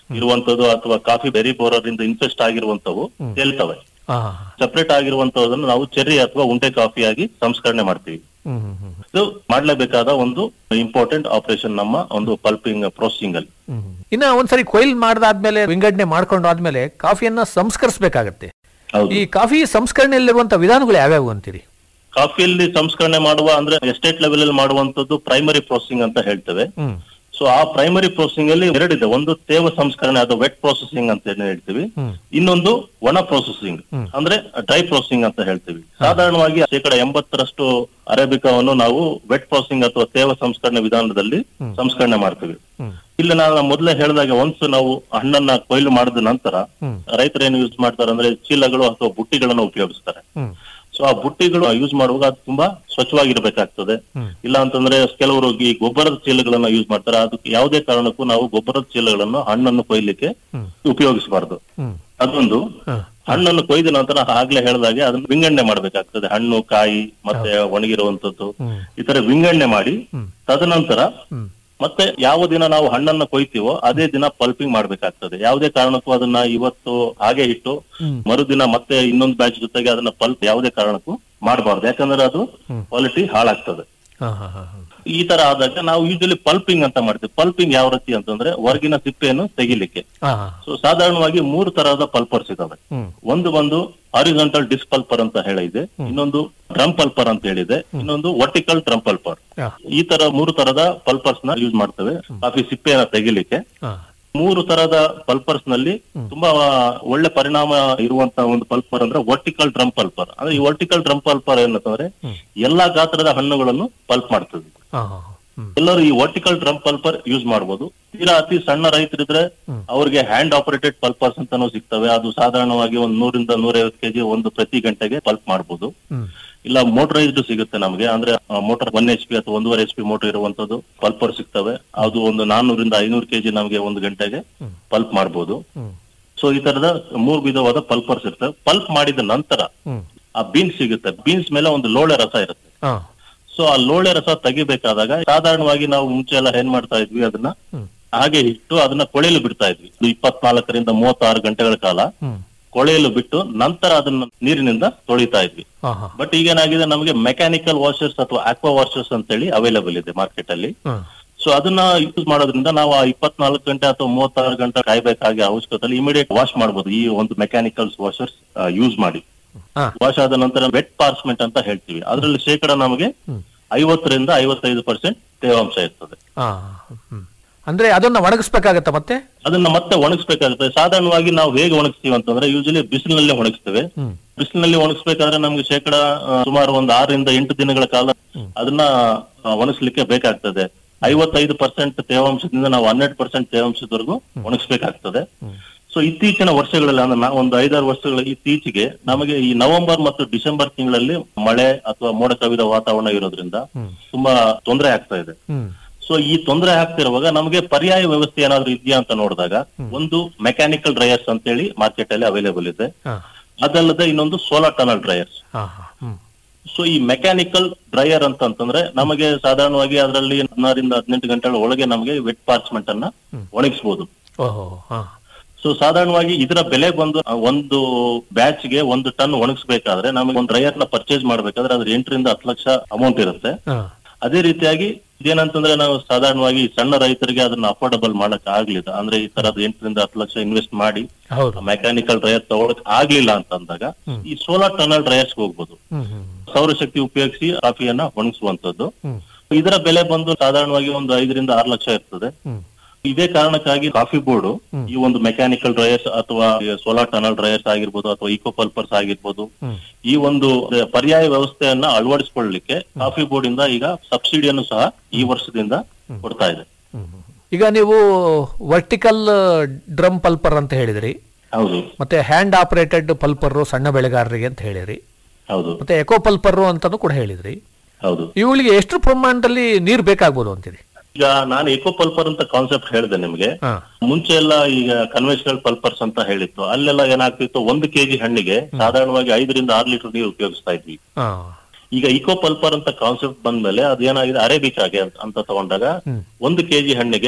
ಇರುವಂತದ್ದು ಅಥವಾ ಕಾಫಿ ಬೆರಿ ಬೋರರ್ ಇಂದ ಇನ್ಫೆಸ್ಟ್ ಆಗಿರುವಂತವು ತೇಲ್ತವೆ ಹಾ ಸಪರೇಟ್ ಆಗಿರುವಂತದನ್ನು ನಾವು ಚೆರ್ರಿ ಅಥವಾ ಉಂಟೆ ಕಾಫಿಯಾಗಿ ಸಂಸ್ಕರಣೆ ಮಾಡ್ತೀವಿ ಹ್ಮ್ ಹ್ಮ್ ಹ್ಮ್ ಇದು ಮಾಡ್ಲೇಬೇಕಾದ ಒಂದು ಇಂಪಾರ್ಟೆಂಟ್ ಆಪರೇಷನ್ ನಮ್ಮ ಒಂದು ಪಲ್ಪಿಂಗ್ ಪ್ರೊಸೆಸಿಂಗ್ ಅಲ್ಲಿ ಹ್ಮ್. ಇನ್ನ ಒಂದ್ಸರಿ ಕೊಯ್ಲ್ ಮಾಡದಾದ್ಮೇಲೆ ವಿಂಗಡಣೆ ಮಾಡ್ಕೊಂಡು ಆದ್ಮೇಲೆ ಕಾಫಿಯನ್ನ ಸಂಸ್ಕರಿಸಬೇಕಾಗತ್ತೆ ಹೌದು ಈ ಕಾಫಿ ಸಂಸ್ಕರಣೆಯಲ್ಲಿರುವಂತ ವಿಧಾನಗಳು ಯಾವ್ಯಾವು ಅಂತೀರಿ ಕಾಫಿಯಲ್ಲಿ ಸಂಸ್ಕರಣೆ ಮಾಡುವ ಅಂದ್ರೆ ಎಸ್ಟೇಟ್ ಲೆವೆಲ್ ಅಲ್ಲಿ ಮಾಡುವಂತದ್ದು ಪ್ರೈಮರಿ ಪ್ರೊಸೆಸಿಂಗ್ ಅಂತ ಹೇಳ್ತೇವೆ ಹ್ಮ್ ಸೊ ಆ ಪ್ರೈಮರಿ ಪ್ರೊಸೆಸಿಂಗ್ ಅಲ್ಲಿ ಎರಡಿದೆ ಒಂದು ತೇವ ಸಂಸ್ಕರಣೆ ಅದು ವೆಟ್ ಪ್ರೊಸೆಸಿಂಗ್ ಅಂತ ಏನ್ ಹೇಳ್ತೀವಿ ಹ್ಮ್. ಇನ್ನೊಂದು ಒಣ ಪ್ರೊಸೆಸಿಂಗ್ ಅಂದ್ರೆ ಡ್ರೈ ಪ್ರೊಸೆಸಿಂಗ್ ಅಂತ ಹೇಳ್ತೀವಿ ಸಾಧಾರಣವಾಗಿ ಶೇಕಡ ಎಂಬತ್ತರಷ್ಟು ಅರೇಬಿಕಾವನ್ನು ನಾವು ವೆಟ್ ಪ್ರೊಸೆಸಿಂಗ್ ಅಥವಾ ತೇವ ಸಂಸ್ಕರಣೆ ವಿಧಾನದಲ್ಲಿ ಸಂಸ್ಕರಣೆ ಮಾಡ್ತೀವಿ ಹ್ಮ್. ಇಲ್ಲಿ ನಾನು ಮೊದಲೇ ಹೇಳಿದಾಗ ಒನ್ಸ್ ನಾವು ಹಣ್ಣನ್ನ ಕೊಯ್ಲು ಮಾಡಿದ ನಂತರ ಹ್ಮ್. ರೈತರು ಏನು ಯೂಸ್ ಮಾಡ್ತಾರೆ ಅಂದ್ರೆ ಚೀಲಗಳು ಅಥವಾ ಬುಟ್ಟಿಗಳನ್ನ ಉಪಯೋಗಿಸ್ತಾರೆ ಹ್ಮ್ ಸೊ ಆ ಬುಟ್ಟಿಗಳು ಯೂಸ್ ಮಾಡುವಾಗ ಅದು ತುಂಬಾ ಸ್ವಚ್ಛವಾಗಿರ್ಬೇಕಾಗ್ತದೆ ಹ್ಮ್. ಇಲ್ಲ ಅಂತಂದ್ರೆ ಕೆಲವರು ಈ ಗೊಬ್ಬರದ ಚೀಲಗಳನ್ನ ಯೂಸ್ ಮಾಡ್ತಾರೆ ಅದಕ್ಕೆ ಯಾವುದೇ ಕಾರಣಕ್ಕೂ ನಾವು ಗೊಬ್ಬರದ ಚೀಲಗಳನ್ನು ಹಣ್ಣನ್ನು ಕೊಯ್ಲಿಕ್ಕೆ ಹ್ಮ್. ಉಪಯೋಗಿಸಬಾರ್ದು ಹ್ಮ್ ಅದೊಂದು ಹ. ಹಣ್ಣನ್ನು ಕೊಯ್ದ ನಂತರ ಆಗ್ಲೇ ಹೇಳಿದಾಗೆ ಅದನ್ನ ವಿಂಗಡಣೆ ಮಾಡ್ಬೇಕಾಗ್ತದೆ ಹಣ್ಣು ಕಾಯಿ ಮತ್ತೆ ಒಣಗಿರುವಂತದ್ದು ಹ್ಮ್. ಈ ತರ ವಿಂಗಡಣೆ ಮಾಡಿ ತದನಂತರ ಹ್ಮ್. ಮತ್ತೆ ಯಾವ ದಿನ ನಾವು ಹಣ್ಣನ್ನ ಕೊಯ್ತೀವೋ ಅದೇ ದಿನ ಪಲ್ಪಿಂಗ್ ಮಾಡ್ಬೇಕಾಗ್ತದೆ ಯಾವುದೇ ಕಾರಣಕ್ಕೂ ಅದನ್ನ ಇವತ್ತು ಹಾಗೆ ಇಟ್ಟು ಮರುದಿನ ಮತ್ತೆ ಇನ್ನೊಂದು ಬ್ಯಾಚ್ ಜೊತೆಗೆ ಅದನ್ನ ಪಲ್ಪ್ ಯಾವುದೇ ಕಾರಣಕ್ಕೂ ಮಾಡಬಾರ್ದು ಯಾಕಂದ್ರೆ ಅದು ಕ್ವಾಲಿಟಿ ಹಾಳಾಗ್ತದೆ ಹ, ಹ, ಹ, ಹ. ಈ ತರ ಆದಾಗ ನಾವು ಯೂಶಲಿ ಪಲ್ಪಿಂಗ್ ಅಂತ ಮಾಡ್ತೀವಿ ಪಲ್ಪಿಂಗ್ ಯಾವ ರೀತಿ ಅಂತಂದ್ರೆ ಹೊರಗಿನ ಸಿಪ್ಪೆಯನ್ನು ತೆಗಿಲಿಕ್ಕೆ ಹ, ಹ. ಸೊ ಸಾಧಾರಣವಾಗಿ ಮೂರು ತರಹದ ಪಲ್ಪರ್ಸ್ ಇದಾವೆ ಹ್ಮ್. ಒಂದು ಬಂದು ಹಾರಿಜಾಂಟಲ್ ಡಿಸ್ಕ್ ಪಲ್ಪರ್ ಅಂತ ಹೇಳಿದೆ ಇನ್ನೊಂದು ಡ್ರಮ್ ಪಲ್ಪರ್ ಅಂತ ಹೇಳಿದೆ ಇನ್ನೊಂದು ವರ್ಟಿಕಲ್ ಡ್ರಮ್ ಪಲ್ಪರ್ ಹ. ಈ ತರ ಮೂರು ತರದ ಪಲ್ಪರ್ಸ್ ನ ಯೂಸ್ ಮಾಡ್ತೇವೆ ಕಾಫಿ ಸಿಪ್ಪೆಯನ್ನ ತೆಗಿಲಿಕ್ಕೆ ಹ. ಮೂರು ತರದ ಪಲ್ಪರ್ಸ್ ನಲ್ಲಿ ತುಂಬಾ ಒಳ್ಳೆ ಪರಿಣಾಮ ಇರುವಂತ ಒಂದು ಪಲ್ಪರ್ ಅಂದ್ರೆ ವರ್ಟಿಕಲ್ ಡ್ರಮ್ ಪಲ್ಪರ್ ಅಂದ್ರೆ ಈ ವರ್ಟಿಕಲ್ ಡ್ರಮ್ ಪಲ್ಪರ್ ಏನಂತಂದ್ರೆ ಎಲ್ಲಾ ಗಾತ್ರದ ಹಣ್ಣುಗಳನ್ನು ಪಲ್ಪ್ ಮಾಡ್ತದೆ ಹ, ಹ. ಹ್ಮ್. ಎಲ್ಲರೂ ಈ ವರ್ಟಿಕಲ್ ಡ್ರಮ್ ಪಲ್ಪರ್ ಯೂಸ್ ಮಾಡಬಹುದು ತೀರಾ ಅತಿ ಸಣ್ಣ ರೈತರಿದ್ರೆ ಅವ್ರಿಗೆ ಹ್ಯಾಂಡ್ ಆಪರೇಟೆಡ್ ಪಲ್ಪರ್ಸ್ ಅಂತಾನು ಸಿಗ್ತವೆ ಅದು ಸಾಧಾರಣವಾಗಿ ಒಂದು ನೂರಿಂದ ನೂರೈವತ್ತು ಕೆಜಿ ಒಂದು ಪ್ರತಿ ಗಂಟೆಗೆ ಪಲ್ಪ್ ಮಾಡಬಹುದು ಹ್ಮ್. ಇಲ್ಲ ಮೋಟರೈಸ್ಡ್ ಸಿಗುತ್ತೆ ನಮಗೆ ಅಂದ್ರೆ ಮೋಟರ್ ಒನ್ ಎಚ್ ಪಿ ಅಥವಾ ಒಂದೂವರೆ ಎಚ್ ಪಿ ಮೋಟರ್ ಇರುವಂತದ್ದು ಪಲ್ಪರ್ ಸಿಗ್ತವೆ ಅದು ಒಂದು ನಾನ್ನೂರಿಂದ ಐನೂರು ಕೆಜಿ ನಮಗೆ ಒಂದು ಗಂಟೆಗೆ ಪಲ್ಪ್ ಮಾಡಬಹುದು ಹ್ಮ್. ಸೊ ಈ ತರದ ಮೂರು ವಿಧವಾದ ಪಲ್ಪರ್ಸ್ ಇರ್ತವೆ ಪಲ್ಪ್ ಮಾಡಿದ ನಂತರ ಹ್ಮ್. ಆ ಬೀನ್ಸ್ ಸಿಗುತ್ತೆ ಬೀನ್ಸ್ ಮೇಲೆ ಒಂದು ಲೋಳೆ ರಸ ಇರುತ್ತೆ ಹ. ಸೊ ಆ ಲೋಳೆ ರಸ ತೆಗಿಬೇಕಾದಾಗ ಸಾಧಾರಣವಾಗಿ ನಾವು ಮುಂಚೆ ಎಲ್ಲ ಏನ್ ಮಾಡ್ತಾ ಇದ್ವಿ ಅದನ್ನ ಹಾಗೆ ಇಟ್ಟು ಅದನ್ನ ಕೊಳೆಯಲು ಬಿಡ್ತಾ ಇದ್ವಿ ಇದು ಇಪ್ಪತ್ನಾಲ್ಕರಿಂದ ಮೂವತ್ತಾರು ಗಂಟೆಗಳ ಕಾಲ ಹ್ಮ್. ಕೊಳೆಯಲು ಬಿಟ್ಟು ನಂತರ ಅದನ್ನ ನೀರಿನಿಂದ ತೊಳಿತಾ ಇದ್ವಿ ಹ, ಹ. ಬಟ್ ಈಗೇನಾಗಿದೆ ನಮಗೆ ಮೆಕ್ಯಾನಿಕಲ್ ವಾಷರ್ಸ್ ಅಥವಾ ಆಕ್ವಾ ವಾಷರ್ಸ್ ಅಂತೇಳಿ ಅವೈಲೇಬಲ್ ಇದೆ ಮಾರ್ಕೆಟ್ ಅಲ್ಲಿ ಹ್ಮ್. ಸೊ ಅದನ್ನ ಯೂಸ್ ಮಾಡೋದ್ರಿಂದ ನಾವು ಆ ಇಪ್ಪತ್ನಾಲ್ಕು ಗಂಟೆ ಅಥವಾ ಮೂವತ್ತಾರು ಗಂಟೆ ಕಾಯ್ಬೇಕಾಗಿ ಅವಶ್ಯಕತೆ ಇಮಿಡಿಯೇಟ್ ವಾಶ್ ಮಾಡಬಹುದು ಈ ಒಂದು ಮೆಕ್ಯಾನಿಕಲ್ ವಾಷರ್ಸ್ ಯೂಸ್ ಮಾಡಿ ಹ. ವಾಶ್ ಆದ ನಂತರ ವೆಟ್ ಪಾರ್ಸ್ಮೆಂಟ್ ಅಂತ ಹೇಳ್ತೀವಿ ಅದರಲ್ಲಿ ಶೇಕಡ ನಮಗೆ ಐವತ್ತರಿಂದ ಐವತ್ತೈದು ಪರ್ಸೆಂಟ್ ತೇವಾಂಶ ಇರ್ತದೆ ಹ. ಹ್ಮ್. ಅಂದ್ರೆ ಅದನ್ನ ಒಣಗಿಸ್ಬೇಕಾಗತ್ತ ಮತ್ತೆ ಅದನ್ನ ಮತ್ತೆ ಒಣಗಿಸ್ಬೇಕಾಗುತ್ತೆ ಸಾಧಾರಣವಾಗಿ ನಾವು ಹೇಗೆ ಒಣಗಿಸ್ತೀವಿ ಅಂತಂದ್ರೆ ಯೂಶಲಿ ಬಿಸಿಲಿನಲ್ಲಿ ಒಣಗಿಸ್ತೇವೆ ಹ್ಮ್. ಬಿಸಿಲಿನಲ್ಲಿ ಒಣಗಿಸ್ಬೇಕಾದ್ರೆ ನಮ್ಗೆ ಶೇಕಡ ಆ, ಸುಮಾರು ಒಂದು ಆರರಿಂದ ಎಂಟು ದಿನಗಳ ಕಾಲ ಅದನ್ನ ಆ, ಒಣಗಿಸ್ಲಿಕ್ಕೆ ಬೇಕಾಗ್ತದೆ ಐವತ್ತೈದು ಪರ್ಸೆಂಟ್ ತೇವಾಂಶದಿಂದ ನಾವು ಹನ್ನೆರಡು ಪರ್ಸೆಂಟ್ ತೇವಾಂಶದವರೆಗೂ ಒಣಗಿಸ್ಬೇಕಾಗ್ತದೆ ಸೊ ಇತ್ತೀಚಿನ ವರ್ಷಗಳಲ್ಲಿ ಅಂದ್ರೆ ನಾವು ಒಂದು ಐದಾರು ವರ್ಷಗಳ ಇತ್ತೀಚೆಗೆ ನಮಗೆ ಈ ನವೆಂಬರ್ ಮತ್ತು ಡಿಸೆಂಬರ್ ತಿಂಗಳಲ್ಲಿ ಮಳೆ ಅಥವಾ ಮೋಡ ಕವಿದ ವಾತಾವರಣ ಇರೋದ್ರಿಂದ ತುಂಬಾ ತೊಂದರೆ ಆಗ್ತಾ ಇದೆ ಹ್ಮ್ ಸೊ ಈ ತೊಂದರೆ ಆಗ್ತಿರುವಾಗ ನಮಗೆ ಪರ್ಯಾಯ ವ್ಯವಸ್ಥೆ ಏನಾದ್ರು ಇದೆಯಾ ಅಂತ ನೋಡಿದಾಗ ಒಂದು ಮೆಕ್ಯಾನಿಕಲ್ ಡ್ರೈಯರ್ಸ್ ಅಂತೇಳಿ ಮಾರ್ಕೆಟ್ ಅಲ್ಲಿ ಅವೈಲೇಬಲ್ ಇದೆ ಹ. ಅದಲ್ಲದೆ ಇನ್ನೊಂದು ಸೋಲಾರ್ ಟನಲ್ ಡ್ರೈಯರ್ಸ್ ಹ, ಹ. ಹ್ಮ್ ಸೊ ಈ ಮೆಕ್ಯಾನಿಕಲ್ ಡ್ರೈಯರ್ ಅಂತ ಅಂತಂದ್ರೆ ನಮಗೆ ಸಾಧಾರಣವಾಗಿ ಅದರಲ್ಲಿ ಹದಿನಾರಿಂದ ಹದಿನೆಂಟು ಗಂಟೆಗಳ ಒಳಗೆ ನಮಗೆ ವೆಟ್ ಪಾರ್ಚ್ಮೆಂಟ್ ಅನ್ನ ಒಣಗಿಸಬಹುದು ಓಹೋ ಹ. ಸೊ ಸಾಧಾರಣವಾಗಿ ಇದರ ಬೆಲೆ ಬಂದು ಆ, ಒಂದು ಬ್ಯಾಚ್ ಗೆ ಒಂದು ಟನ್ ಒಣಗಿಸ್ಬೇಕಾದ್ರೆ ನಮಗೆ ಒಂದು ಡ್ರೈಯರ್ ನ ಪರ್ಚೇಸ್ ಮಾಡ್ಬೇಕಾದ್ರೆ ಅದ್ರ ಎಂಟರಿಂದ ಹತ್ತು ಲಕ್ಷ ಅಮೌಂಟ್ ಇರುತ್ತೆ ಹ. ಅದೇ ರೀತಿಯಾಗಿ ಇದೇನಂತಂದ್ರೆ ನಾವು ಸಾಧಾರಣವಾಗಿ ಸಣ್ಣ ರೈತರಿಗೆ ಅದನ್ನ ಅಫೋರ್ಡಬಲ್ ಮಾಡಕ್ ಆಗ್ಲಿಲ್ಲ ಅಂದ್ರೆ ಈ ತರದ ಎಂಟರಿಂದ ಹತ್ತು ಲಕ್ಷ ಇನ್ವೆಸ್ಟ್ ಮಾಡಿ ಹೌದು ಮೆಕ್ಯಾನಿಕಲ್ ಡ್ರೈಯರ್ ತಗೊಳಕ್ ಆಗ್ಲಿಲ್ಲ ಅಂತ ಅಂದಾಗ ಈ ಸೋಲಾರ್ ಟನಲ್ ಡ್ರೈಯರ್ಸ್ ಹೋಗ್ಬೋದು ಹ್ಮ್ ಹ್ಮ್ ಸೌರಶಕ್ತಿ ಉಪಯೋಗಿಸಿ ಕಾಫಿಯನ್ನ ಒಣಗಿಸುವಂತದ್ದು ಹ್ಮ್. ಇದರ ಬೆಲೆ ಬಂದು ಸಾಧಾರಣವಾಗಿ ಒಂದು ಐದರಿಂದ ಆರು ಲಕ್ಷ ಇರ್ತದೆ ಹ್ಮ್. ಇದೇ ಕಾರಣಕ್ಕಾಗಿ ಕಾಫಿ ಬೋರ್ಡ್ ಈ ಒಂದು ಮೆಕ್ಯಾನಿಕಲ್ ಡ್ರೈಯರ್ಸ್ ಅಥವಾ ಸೋಲಾರ್ ಟನಲ್ ಡ್ರೈಯರ್ಸ್ ಆಗಿರ್ಬೋದು ಅಥವಾ ಇಕೋ ಪಲ್ಪರ್ಸ್ ಆಗಿರ್ಬೋದು ಈ ಒಂದು ಪರ್ಯಾಯ ವ್ಯವಸ್ಥೆಯನ್ನ ಅಳವಡಿಸಿಕೊಳ್ಳಲಿಕ್ಕೆ ಕಾಫಿ ಬೋರ್ಡ್ ಇಂದ ಈಗ ಸಬ್ಸಿಡಿಯನ್ನು ಸಹ ಈ ವರ್ಷದಿಂದ ಕೊಡ್ತಾ ಇದೆ ಈಗ ನೀವು ವರ್ಟಿಕಲ್ ಡ್ರಮ್ ಪಲ್ಪರ್ ಅಂತ ಹೇಳಿದ್ರಿ ಹೌದು ಮತ್ತೆ ಹ್ಯಾಂಡ್ ಆಪರೇಟೆಡ್ ಪಲ್ಪರ್ ಸಣ್ಣ ಬೆಳೆಗಾರರಿಗೆ ಅಂತ ಹೇಳಿರಿ ಹೌದು ಮತ್ತೆ ಎಕೋ ಪಲ್ಪರ್ ಅಂತಾನು ಕೂಡ ಹೇಳಿದ್ರಿ ಹೌದು ಇವುಗಳಿಗೆ ಎಷ್ಟು ಪ್ರಮಾಣದಲ್ಲಿ ನೀರು ಬೇಕಾಗ್ಬೋದು ಅಂತೀರಿ ಈಗ ನಾನು ಎಕೋ ಪಲ್ಪರ್ ಅಂತ ಕಾನ್ಸೆಪ್ಟ್ ಹೇಳಿದೆ ನಿಮ್ಗೆ ಹಾ ಮುಂಚೆ ಎಲ್ಲ ಈಗ ಕನ್ವೆನ್ಷನಲ್ ಪಲ್ಪರ್ಸ್ ಅಂತ ಹೇಳಿತ್ತು ಅಲ್ಲೆಲ್ಲ ಏನಾಗ್ತಿತ್ತು ಒಂದು ಕೆಜಿ ಹಣ್ಣಿಗೆ ಸಾಧಾರಣವಾಗಿ ಐದರಿಂದ ಆರು ಲೀಟರ್ ನೀರು ಉಪಯೋಗಿಸ್ತಾ ಇದ್ವಿ ಹಾ ಈಗ ಇಕೋ ಪಲ್ಪರ್ ಅಂತ ಕಾನ್ಸೆಪ್ಟ್ ಬಂದ್ಮೇಲೆ ಅದೇನಾಗಿದೆ ಅರೇಬಿಕಾಗೆ ಅಂತ ಅಂತ ತಗೊಂಡಾಗ ಒಂದು ಕೆಜಿ ಹಣ್ಣಿಗೆ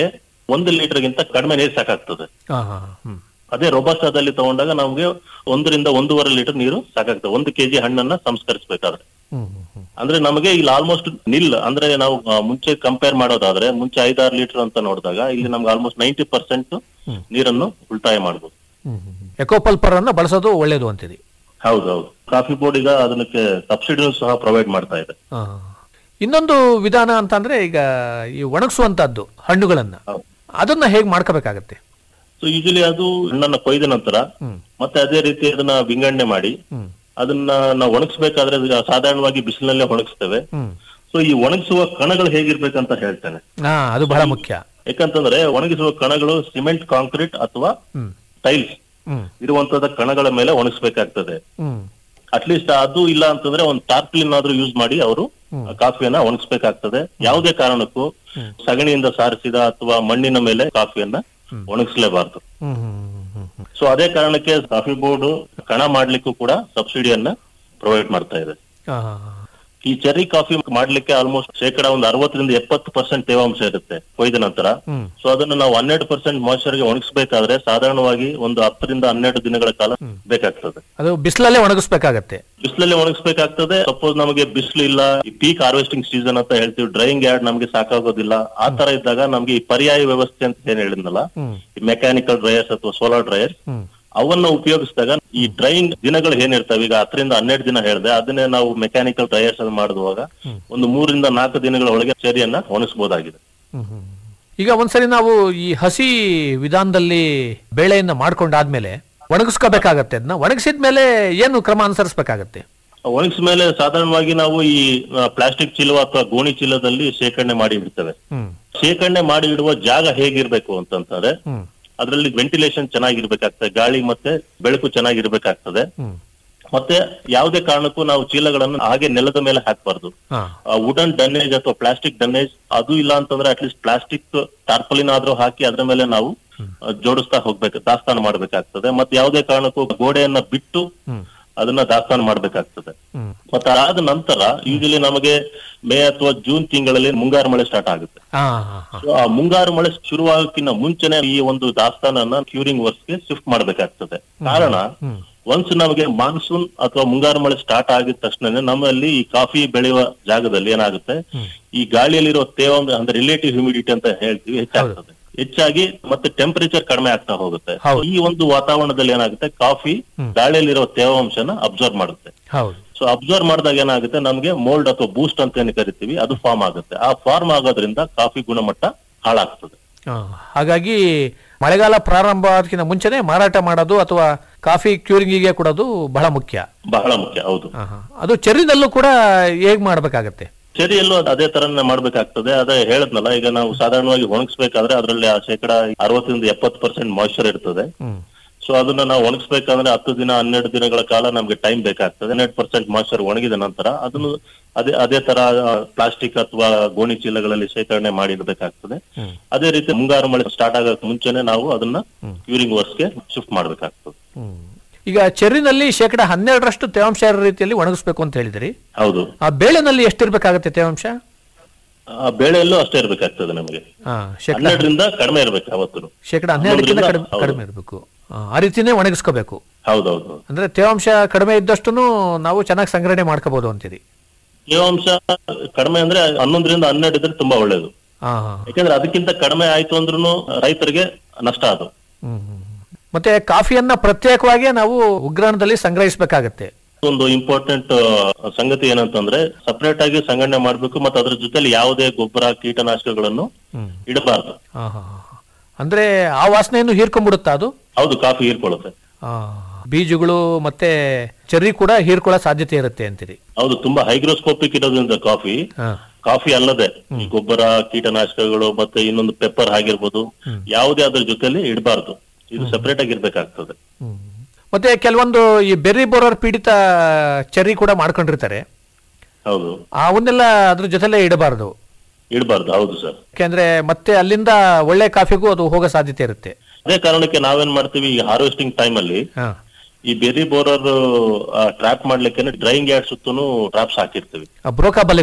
ಒಂದು ಲೀಟರ್ಗಿಂತ ಕಡಿಮೆ ನೀರು ಸಾಕಾಗ್ತದೆ ಹಾ ಹಾ ಹ್ಮ್ ಅದೇ ರೊಬಸ್ಟಾದಲ್ಲಿ ತಗೊಂಡಾಗ ನಮ್ಗೆ ಒಂದರಿಂದ ಒಂದೂವರೆ ಲೀಟರ್ ನೀರು ಸಾಕಾಗ್ತದೆ ಒಂದು ಕೆಜಿ ಹಣ್ಣನ್ನ ಸಂಸ್ಕರಿಸಬೇಕಾದ್ರೆ ಹ್ಮ್ ಹ್ಮ್ ಹ್ಮ್ ಅಂದ್ರೆ ನಮಗೆ ಇಲ್ಲಿ ಆಲ್ಮೋಸ್ಟ್ ನಿಲ್ ಅಂದ್ರೆ ನಾವು ಆ, ಮುಂಚೆ ಕಂಪೇರ್ ಮಾಡೋದಾದ್ರೆ ಮುಂಚೆ ಐದಾರು ಲೀಟರ್ ಅಂತ ನೋಡಿದಾಗ ಇಲ್ಲಿ ನಮ್ಗೆ ಆಲ್ಮೋಸ್ಟ್ ನೈಂಟಿ ಪರ್ಸೆಂಟ್ ನೀರನ್ನು ಉಳಿತಾಯ ಮಾಡ್ಬೋದು ಹ್ಮ್ ಹ್ಮ್ ಎಕೋಪಲ್ಪರ್ ಅನ್ನ ಬಳಸೋದು ಒಳ್ಳೇದು ಅಂತೀರಿ ಹೌದೌದು ಕಾಫಿ ಬೋರ್ಡ್ ಈಗ ಅದಕ್ಕೆ ಸಬ್ಸಿಡಿನೂ ಸಹ ಪ್ರೊವೈಡ್ ಮಾಡ್ತಾ ಇದೆ ಹಾ. ಇನ್ನೊಂದು ವಿಧಾನ ಅಂತಂದ್ರೆ ಈಗ ಈ ಒಣಗಿಸುವಂತದ್ದು ಹಣ್ಣುಗಳನ್ನ ಹೌದು. ಅದನ್ನ ಹೇಗ್ ಮಾಡ್ಕೋಬೇಕಾಗತ್ತೆ ಸೊ ಯೂಶಲಿ ಅದು ಹಣ್ಣನ್ನ ಕೊಯ್ದ ನಂತರ ಹ್ಮ್. ಮತ್ತೆ ಅದೇ ರೀತಿ ಅದನ್ನ ವಿಂಗಡಣೆ ಮಾಡಿ ಹ್ಮ್ ಅದನ್ನ ನಾವು ಒಣಗಿಸ್ಬೇಕಾದ್ರೆ ಅದು ಸಾಧಾರಣವಾಗಿ ಬಿಸಿಲಲ್ಲೇ ಒಣಗಿಸ್ತೇವೆ ಹ್ಮ್ ಸೊ ಈ ಒಣಗಿಸುವ ಕಣಗಳು ಹೇಗಿರ್ಬೇಕಂತ ಹೇಳ್ತೇನೆ ಹಾ ಅದು ಬಹಳ ಮುಖ್ಯ ಯಾಕಂತಂದ್ರೆ ಒಣಗಿಸುವ ಕಣಗಳು ಸಿಮೆಂಟ್ ಕಾಂಕ್ರೀಟ್ ಅಥವಾ ಹ್ಮ್ ಟೈಲ್ಸ್ ಹ್ಮ್ ಇರುವಂತದ ಕಣಗಳ ಮೇಲೆ ಒಣಗಿಸ್ಬೇಕಾಗ್ತದೆ ಹ್ಮ್ ಅಟ್ಲೀಸ್ಟ್ ಅದು ಇಲ್ಲ ಅಂತಂದ್ರೆ ಒಂದು ಟಾರ್ಪ್ಲಿನ್ ಆದ್ರೂ ಯೂಸ್ ಮಾಡಿ ಅವರು ಕಾಫಿಯನ್ನ ಒಣಗಿಸ್ಬೇಕಾಗ್ತದೆ ಯಾವುದೇ ಕಾರಣಕ್ಕೂ ಸಗಣಿಯಿಂದ ಸಾರಿಸಿದ ಅಥವಾ ಮಣ್ಣಿನ ಮೇಲೆ ಕಾಫಿಯನ್ನ ಒಣಗಿಸ್ಲೇಬಾರ್ದು ಹ್ಮ್ ಹ್ಮ್ ಹ್ಮ್ ಹ್ಮ್ ಸೊ ಅದೇ ಕಾರಣಕ್ಕೆ ಕಾಫಿ ಬೋರ್ಡ್ ಕಣ ಮಾಡ್ಲಿಕ್ಕೂ ಕೂಡ ಸಬ್ಸಿಡಿಯನ್ನ ಪ್ರೊವೈಡ್ ಮಾಡ್ತಾ ಇದೆ ಹಾ ಈ ಚೆರ್ರಿ ಕಾಫಿ ಮಾಡ್ಲಿಕ್ಕೆ ಆಲ್ಮೋಸ್ಟ್ ಶೇಕಡ ಒಂದು ಅರವತ್ತರಿಂದ ಎಪ್ಪತ್ತು ಪರ್ಸೆಂಟ್ ತೇವಾಂಶ ಇರುತ್ತೆ ಕೊಯ್ದ ನಂತರ ಹ್ಮ್. ಸೊ ಅದನ್ನ ನಾವು ಹನ್ನೆರಡು ಪರ್ಸೆಂಟ್ ಮಾಯ್ಚರ್ಗೆ ಒಣಗಿಸ್ಬೇಕಾದ್ರೆ ಸಾಧಾರಣವಾಗಿ ಒಂದು ಹತ್ತರಿಂದ ಹನ್ನೆರಡು ದಿನಗಳ ಕಾಲ ಬೇಕಾಗ್ತದೆ ಅದು ಬಿಸಿಲಲ್ಲೇ ಒಣಗಿಸ್ಬೇಕಾಗತ್ತೆ ಬಿಸಿಲಲ್ಲಿ ಒಣಗಿಸ್ಬೇಕಾಗ್ತದೆ ಸಪೋಸ್ ನಮಗೆ ಬಿಸಿಲು ಇಲ್ಲ ಈ ಪೀಕ್ ಹಾರ್ವೆಸ್ಟಿಂಗ್ ಸೀಸನ್ ಅಂತ ಹೇಳ್ತೀವಿ ಡ್ರೈಯಿಂಗ್ ಯಾರ್ಡ್ ನಮಗೆ ಸಾಕಾಗೋದಿಲ್ಲ ಆ ತರ ಇದ್ದಾಗ ನಮ್ಗೆ ಈ ಪರ್ಯಾಯ ವ್ಯವಸ್ಥೆ ಅಂತ ಏನ್ ಹೇಳಿದ್ನಲ್ಲ ಹ್ಮ್ ಈ ಮೆಕ್ಯಾನಿಕಲ್ ಡ್ರೈಯರ್ಸ್ ಅಥವಾ ಸೋಲಾರ್ ಡ್ರೈಯರ್ಸ್ ಹ್ಮ್ ಅವನ್ನ ಉಪಯೋಗಿಸಿದಾಗ ಈ ಡ್ರೈಯಿಂಗ್ ದಿನಗಳು ಏನಿರ್ತವೆ ಈಗ ಹತ್ತರಿಂದ ಹನ್ನೆರಡು ದಿನ ಹೇಳಿದೆ ಅದನ್ನೇ ನಾವು ಮೆಕ್ಯಾನಿಕಲ್ ಡ್ರೈಯರ್ಸ್ ಅಲ್ಲಿ ಮಾಡಿದುವಾಗ ಒಂದು ಮೂರಿಂದ ನಾಲ್ಕು ದಿನಗಳ ಒಳಗೆ ಚೆರಿಯನ್ನ ಒಣಗಿಸಬಹುದಾಗಿದೆ ಹ್ಮ್ ಹ್ಮ್. ಈಗ ಒಂದ್ಸರಿ ನಾವು ಈ ಹಸಿ ವಿಧಾನದಲ್ಲಿ ಬೇಳೆಯನ್ನ ಮಾಡ್ಕೊಂಡಾದ್ಮೇಲೆ ಒಣಗಿಸ್ಕೋಬೇಕಾಗತ್ತೆ ಅದನ್ನ ಒಣಗಿಸಿದ್ಮೇಲೆ ಏನು ಕ್ರಮ ಅನುಸರಿಸಬೇಕಾಗತ್ತೆ ಒಣಗಿದ ಮೇಲೆ ಸಾಧಾರಣವಾಗಿ ನಾವು ಈ ಪ್ಲಾಸ್ಟಿಕ್ ಚೀಲ ಅಥವಾ ಗೋಣಿ ಚೀಲದಲ್ಲಿ ಶೇಖರಣೆ ಮಾಡಿ ಇಡ್ತೇವೆ ಹ್ಮ್ ಶೇಖರಣೆ ಮಾಡಿ ಇಡುವ ಜಾಗ ಹೇಗಿರ್ಬೇಕು ಅಂತಂದ್ರೆ ಹ್ಮ್ ಅದರಲ್ಲಿ ವೆಂಟಿಲೇಷನ್ ಚೆನ್ನಾಗಿರ್ಬೇಕಾಗ್ತದೆ ಗಾಳಿ ಮತ್ತೆ ಬೆಳಕು ಚೆನ್ನಾಗಿರ್ಬೇಕಾಗ್ತದೆ ಹ್ಮ್ ಮತ್ತೆ ಯಾವುದೇ ಕಾರಣಕ್ಕೂ ನಾವು ಚೀಲಗಳನ್ನು ಹಾಗೆ ನೆಲದ ಮೇಲೆ ಹಾಕ್ಬಾರ್ದು ಹಾ ವುಡನ್ ಡನ್ನೇಜ್ ಅಥವಾ ಪ್ಲಾಸ್ಟಿಕ್ ಡನ್ನೇಜ್ ಅದು ಇಲ್ಲ ಅಂತಂದ್ರೆ ಅಟ್ಲೀಸ್ಟ್ ಪ್ಲಾಸ್ಟಿಕ್ ಟಾರ್ಪಲಿನ್ ಆದ್ರೂ ಹಾಕಿ ಅದ್ರ ಮೇಲೆ ನಾವು ಆ, ಜೋಡಿಸ್ತಾ ಹೋಗ್ಬೇಕು ದಾಸ್ತಾನು ಮಾಡ್ಬೇಕಾಗ್ತದೆ ಮತ್ತೆ ಯಾವುದೇ ಕಾರಣಕ್ಕೂ ಗೋಡೆಯನ್ನ ಬಿಟ್ಟು ಹ್ಮ್ ಅದನ್ನ ದಾಸ್ತಾನು ಮಾಡ್ಬೇಕಾಗ್ತದೆ ಹ್ಮ್ ಮತ್ತೆ ಅದಾದ ನಂತರ ಯೂಶಲಿ ನಮಗೆ ಮೇ ಅಥವಾ ಜೂನ್ ತಿಂಗಳಲ್ಲಿ ಮುಂಗಾರು ಮಳೆ ಸ್ಟಾರ್ಟ್ ಆಗುತ್ತೆ ಹಾ ಹಾ ಹಾ So, ಆ ಮುಂಗಾರು ಮಳೆ ಶುರುವಾಗಕ್ಕಿಂತ ಮುಂಚೆನೆ ಈ ಒಂದು ದಾಸ್ತಾನನ್ನ ಕ್ಯೂರಿಂಗ್ ವರ್ಕ್ಸ್ಗೆ ಶಿಫ್ಟ್ ಮಾಡ್ಬೇಕಾಗ್ತದೆ ಕಾರಣ ಹ್ಮ್ ಒನ್ಸ್ ನಮಗೆ ಮಾನ್ಸೂನ್ ಅಥವಾ ಮುಂಗಾರು ಮಳೆ ಸ್ಟಾರ್ಟ್ ಆಗಿದ ತಕ್ಷಣ ನಮ್ಮಲ್ಲಿ ಈ ಕಾಫಿ ಬೆಳೆಯುವ ಜಾಗದಲ್ಲಿ ಏನಾಗುತ್ತೆ ಈ ಗಾಳಿಯಲ್ಲಿರೋ ತೇವಾಂಶ ಅಂದ್ರೆ ರಿಲೇಟಿವ್ ಹ್ಯೂಮಿಡಿಟಿ ಅಂತ ಹೇಳ್ತೀವಿ ಹೆಚ್ಚಾಗ್ತದೆ ಹೆಚ್ಚಾಗಿ ಮತ್ತೆ ಟೆಂಪರೇಚರ್ ಕಡಿಮೆ ಆಗ್ತಾ ಹೋಗುತ್ತೆ ಹೌದು. ಈ ಒಂದು ವಾತಾವರಣದಲ್ಲಿ ಏನಾಗುತ್ತೆ ಕಾಫಿ ಗಾಳಿಯಲ್ಲಿರೋ ತೇವಾಂಶನ ಅಬ್ಸರ್ವ್ ಮಾಡುತ್ತೆ ಹೌದು ಸೊ ಅಬ್ಸರ್ವ್ ಮಾಡಿದಾಗ ಏನಾಗುತ್ತೆ ನಮ್ಗೆ ಮೋಲ್ಡ್ ಅಥವಾ ಬೂಸ್ಟ್ ಅಂತ ಏನು ಕರಿತೀವಿ ಅದು ಫಾರ್ಮ್ ಆಗುತ್ತೆ ಆ ಫಾರ್ಮ್ ಆಗೋದ್ರಿಂದ ಕಾಫಿ ಗುಣಮಟ್ಟ ಹಾಳಾಗ್ತದೆ ಆ, ಹಾಗಾಗಿ ಮಳೆಗಾಲ ಪ್ರಾರಂಭ ಆದಕ್ಕಿಂತ ಮುಂಚೆನೆ ಮಾರಾಟ ಮಾಡೋದು ಅಥವಾ ಕಾಫಿ ಕ್ಯೂರಿಂಗಿಗೆ ಕೊಡೋದು ಬಹಳ ಮುಖ್ಯ ಬಹಳ ಮುಖ್ಯ ಹೌದು ಆ, ಹಾ. ಅದು ಚೆರ್ರಿನಲ್ಲೂ ಕೂಡ ಹೇಗ್ ಮಾಡ್ಬೇಕಾಗತ್ತೆ ಚೆರಿಯಲ್ಲೂ ಅದೇ ತರನೇ ಮಾಡ್ಬೇಕಾಗ್ತದೆ ಅದೇ ಹೇಳದ್ನಲ್ಲ ಈಗ ನಾವು ಸಾಧಾರಣವಾಗಿ ಒಣಗಿಸ್ಬೇಕಾದ್ರೆ ಅದರಲ್ಲಿ ಆ ಶೇಕಡ ಅರವತ್ತರಿಂದ ಎಪ್ಪತ್ತು ಪರ್ಸೆಂಟ್ ಮಾಯ್ಚರ್ ಇರ್ತದೆ ಹ್ಮ್ ಸೊ ಅದನ್ನ ನಾವು ಒಣಗಿಸ್ಬೇಕಂದ್ರೆ ಹತ್ತು ದಿನ ಹನ್ನೆರಡು ದಿನಗಳ ಕಾಲ ನಮ್ಗೆ ಟೈಮ್ ಬೇಕಾಗ್ತದೆ ಹನ್ನೆರಡು ಪರ್ಸೆಂಟ್ ಮಾಯ್ಚರ್ ಒಣಗಿದ ನಂತರ ಅದನ್ನು ಅದೇ ಅದೇ ತರ ಪ್ಲಾಸ್ಟಿಕ್ ಅಥವಾ ಗೋಣಿ ಚೀಲಗಳಲ್ಲಿ ಶೇಖರಣೆ ಮಾಡಿ ಇಡಬೇಕಾಗ್ತದೆ ಹ್ಮ್. ಅದೇ ರೀತಿ ಮುಂಗಾರು ಮಳೆ ಸ್ಟಾರ್ಟ್ ಆಗಕ್ ಮುಂಚೆನೆ ನಾವು ಅದನ್ನ ಕ್ಯೂರಿಂಗ್ ವರ್ಕ್ಸ್ಗೆ ಶಿಫ್ಟ್ ಮಾಡ್ಬೇಕಾಗ್ತದೆ ಹ್ಮ್. ಈಗ ಚೆರ್ರಿನಲ್ಲಿ ಶೇಕಡ ಹನ್ನೆರಡರಷ್ಟು ತೇವಾಂಶ ಇರೋ ರೀತಿಯಲ್ಲಿ ಒಣಗಿಸ್ಬೇಕು ಅಂತ ಹೇಳಿದ್ರಿ ಹೌದು ಆ ಬೇಳೆನಲ್ಲಿ ಎಷ್ಟಿರ್ಬೇಕಾಗತ್ತೆ ತೇವಾಂಶ ಆ ಬೇಳೆಯಲ್ಲೂ ಅಷ್ಟೇ ಇರ್ಬೇಕಾಗ್ತದೆ ನಮಗೆ ಹಾ ಶೇಕಡ ಹನ್ನೆರಡರಿಂದ ಕಡಿಮೆ ಇರ್ಬೇಕು ಯಾವತ್ತು ಶೇಕಡ ಹನ್ನೆರಡಕ್ಕಿಂತ ಕಡಿಮೆ ಹೌದು. ಕಡಿಮೆ ಇರಬೇಕು ಆ ರೀತಿನೇ ಒಣಗಿಸ್ಕೋಬೇಕು ಹೌದೌದು ಅಂದ್ರೆ ತೇವಾಂಶ ಕಡಿಮೆ ಇದ್ದಷ್ಟು ನಾವು ಚೆನ್ನಾಗಿ ಸಂಗ್ರಹಣೆ ಮಾಡ್ಕೋಬಹುದು ಅಂತೀರಿ ತೇವಾಂಶ ಕಡಿಮೆ ಅಂದ್ರೆ ಹನ್ನೊಂದರಿಂದ ಹನ್ನೆರಡು ಇದ್ರೆ ತುಂಬಾ ಒಳ್ಳೇದು ಹಾ ಹಾ ಯಾಕಂದ್ರೆ ಅದಕ್ಕಿಂತ ಕಡಿಮೆ ಆಯ್ತು ಅಂದ್ರೂ ರೈತರಿಗೆ ನಷ್ಟ ಅದು ಹ್ಮ್ ಹ್ಮ್. ಮತ್ತೆ ಕಾಫಿಯನ್ನ ಪ್ರತ್ಯೇಕವಾಗಿ ನಾವು ಉಗ್ರಾಣದಲ್ಲಿ ಸಂಗ್ರಹಿಸಬೇಕಾಗತ್ತೆ ಒಂದು ಇಂಪಾರ್ಟೆಂಟ್ ಸಂಗತಿ ಏನಂತಂದ್ರೆ ಸಪರೇಟ್ ಆಗಿ ಸಂಗ್ರಹಣೆ ಮಾಡ್ಬೇಕು ಮತ್ತೆ ಅದ್ರ ಜೊತೆಲಿ ಯಾವುದೇ ಗೊಬ್ಬರ ಕೀಟನಾಶಕಗಳನ್ನು ಹ್ಮ್ ಇಡಬಾರ್ದು ಹಾ ಹಾ ಹಾ. ಅಂದ್ರೆ ಆ ವಾಸನೆಯನ್ನು ಹೀರ್ಕೊಂಡ್ಬಿಡುತ್ತಾ ಅದು ಹೌದು ಕಾಫಿ ಹೀರ್ಕೊಳ್ಳುತ್ತೆ ಆ, ಬೀಜಗಳು ಮತ್ತೆ ಚೆರ್ರಿ ಕೂಡ ಹೀರ್ಕೊಳ್ಳೋ ಸಾಧ್ಯತೆ ಇರುತ್ತೆ ಅಂತೀರಿ ಹೌದು ತುಂಬಾ ಹೈಗ್ರೋಸ್ಕೋಪಿಕ್ ಇರೋದ್ರಿಂದ ಕಾಫಿ ಹಾ ಕಾಫಿ ಅಲ್ಲದೆ ಈ ಗೊಬ್ಬರ ಕೀಟನಾಶಕಗಳು ಮತ್ತೆ ಇನ್ನೊಂದು ಪೆಪ್ಪರ್ ಆಗಿರ್ಬೋದು ಯಾವುದೇ ಅದ್ರ ಜೊತೆಲಿ ಇಡಬಾರ್ದು ಇದು ಸಪರೇಟ್ ಆಗಿ ಇರ್ಬೇಕಾಗ್ತದೆ ಹ್ಮ್. ಮತ್ತೆ ಕೆಲವೊಂದು ಈ ಬೆರ್ರಿ ಬೋರರ್ ಪೀಡಿತ ಚೆರ್ರಿ ಕೂಡ ಮಾಡ್ಕೊಂಡಿರ್ತಾರೆ ಹೌದು ಅವನ್ನೆಲ್ಲ ಅದ್ರ ಜೊತೆಲೇ ಇಡಬಾರ್ದು ಇಡಬಾರ್ದು ಹೌದು ಸರ್ ಯಾಕೆಂದ್ರೆ ಮತ್ತೆ ಅಲ್ಲಿಂದ ಒಳ್ಳೆ ಕಾಫಿಗೂ ಅದು ಹೋಗೋ ಸಾಧ್ಯತೆ ಇರುತ್ತೆ ಅದೇ ಕಾರಣಕ್ಕೆ ನಾವೇನ್ ಮಾಡ್ತೀವಿ ಈ ಹಾರ್ವೆಸ್ಟಿಂಗ್ ಟೈಮ್ ಅಲ್ಲಿ ಹಾ ಈ ಬೆರಿ ಬೋರರ್ ಟ್ರ್ಯಾಪ್ ಮಾಡ್ಲಿಕ್ಕೆ ಡ್ರೈಯಿಂಗ್ ಯಾರ್ಡ್ ಸುತ್ತೂ ಟ್ರಾಪ್ಸ್ ಹಾಕಿರ್ತೀವಿ ಆ ಬ್ರೋಕಾ ಬಲೆಗಳು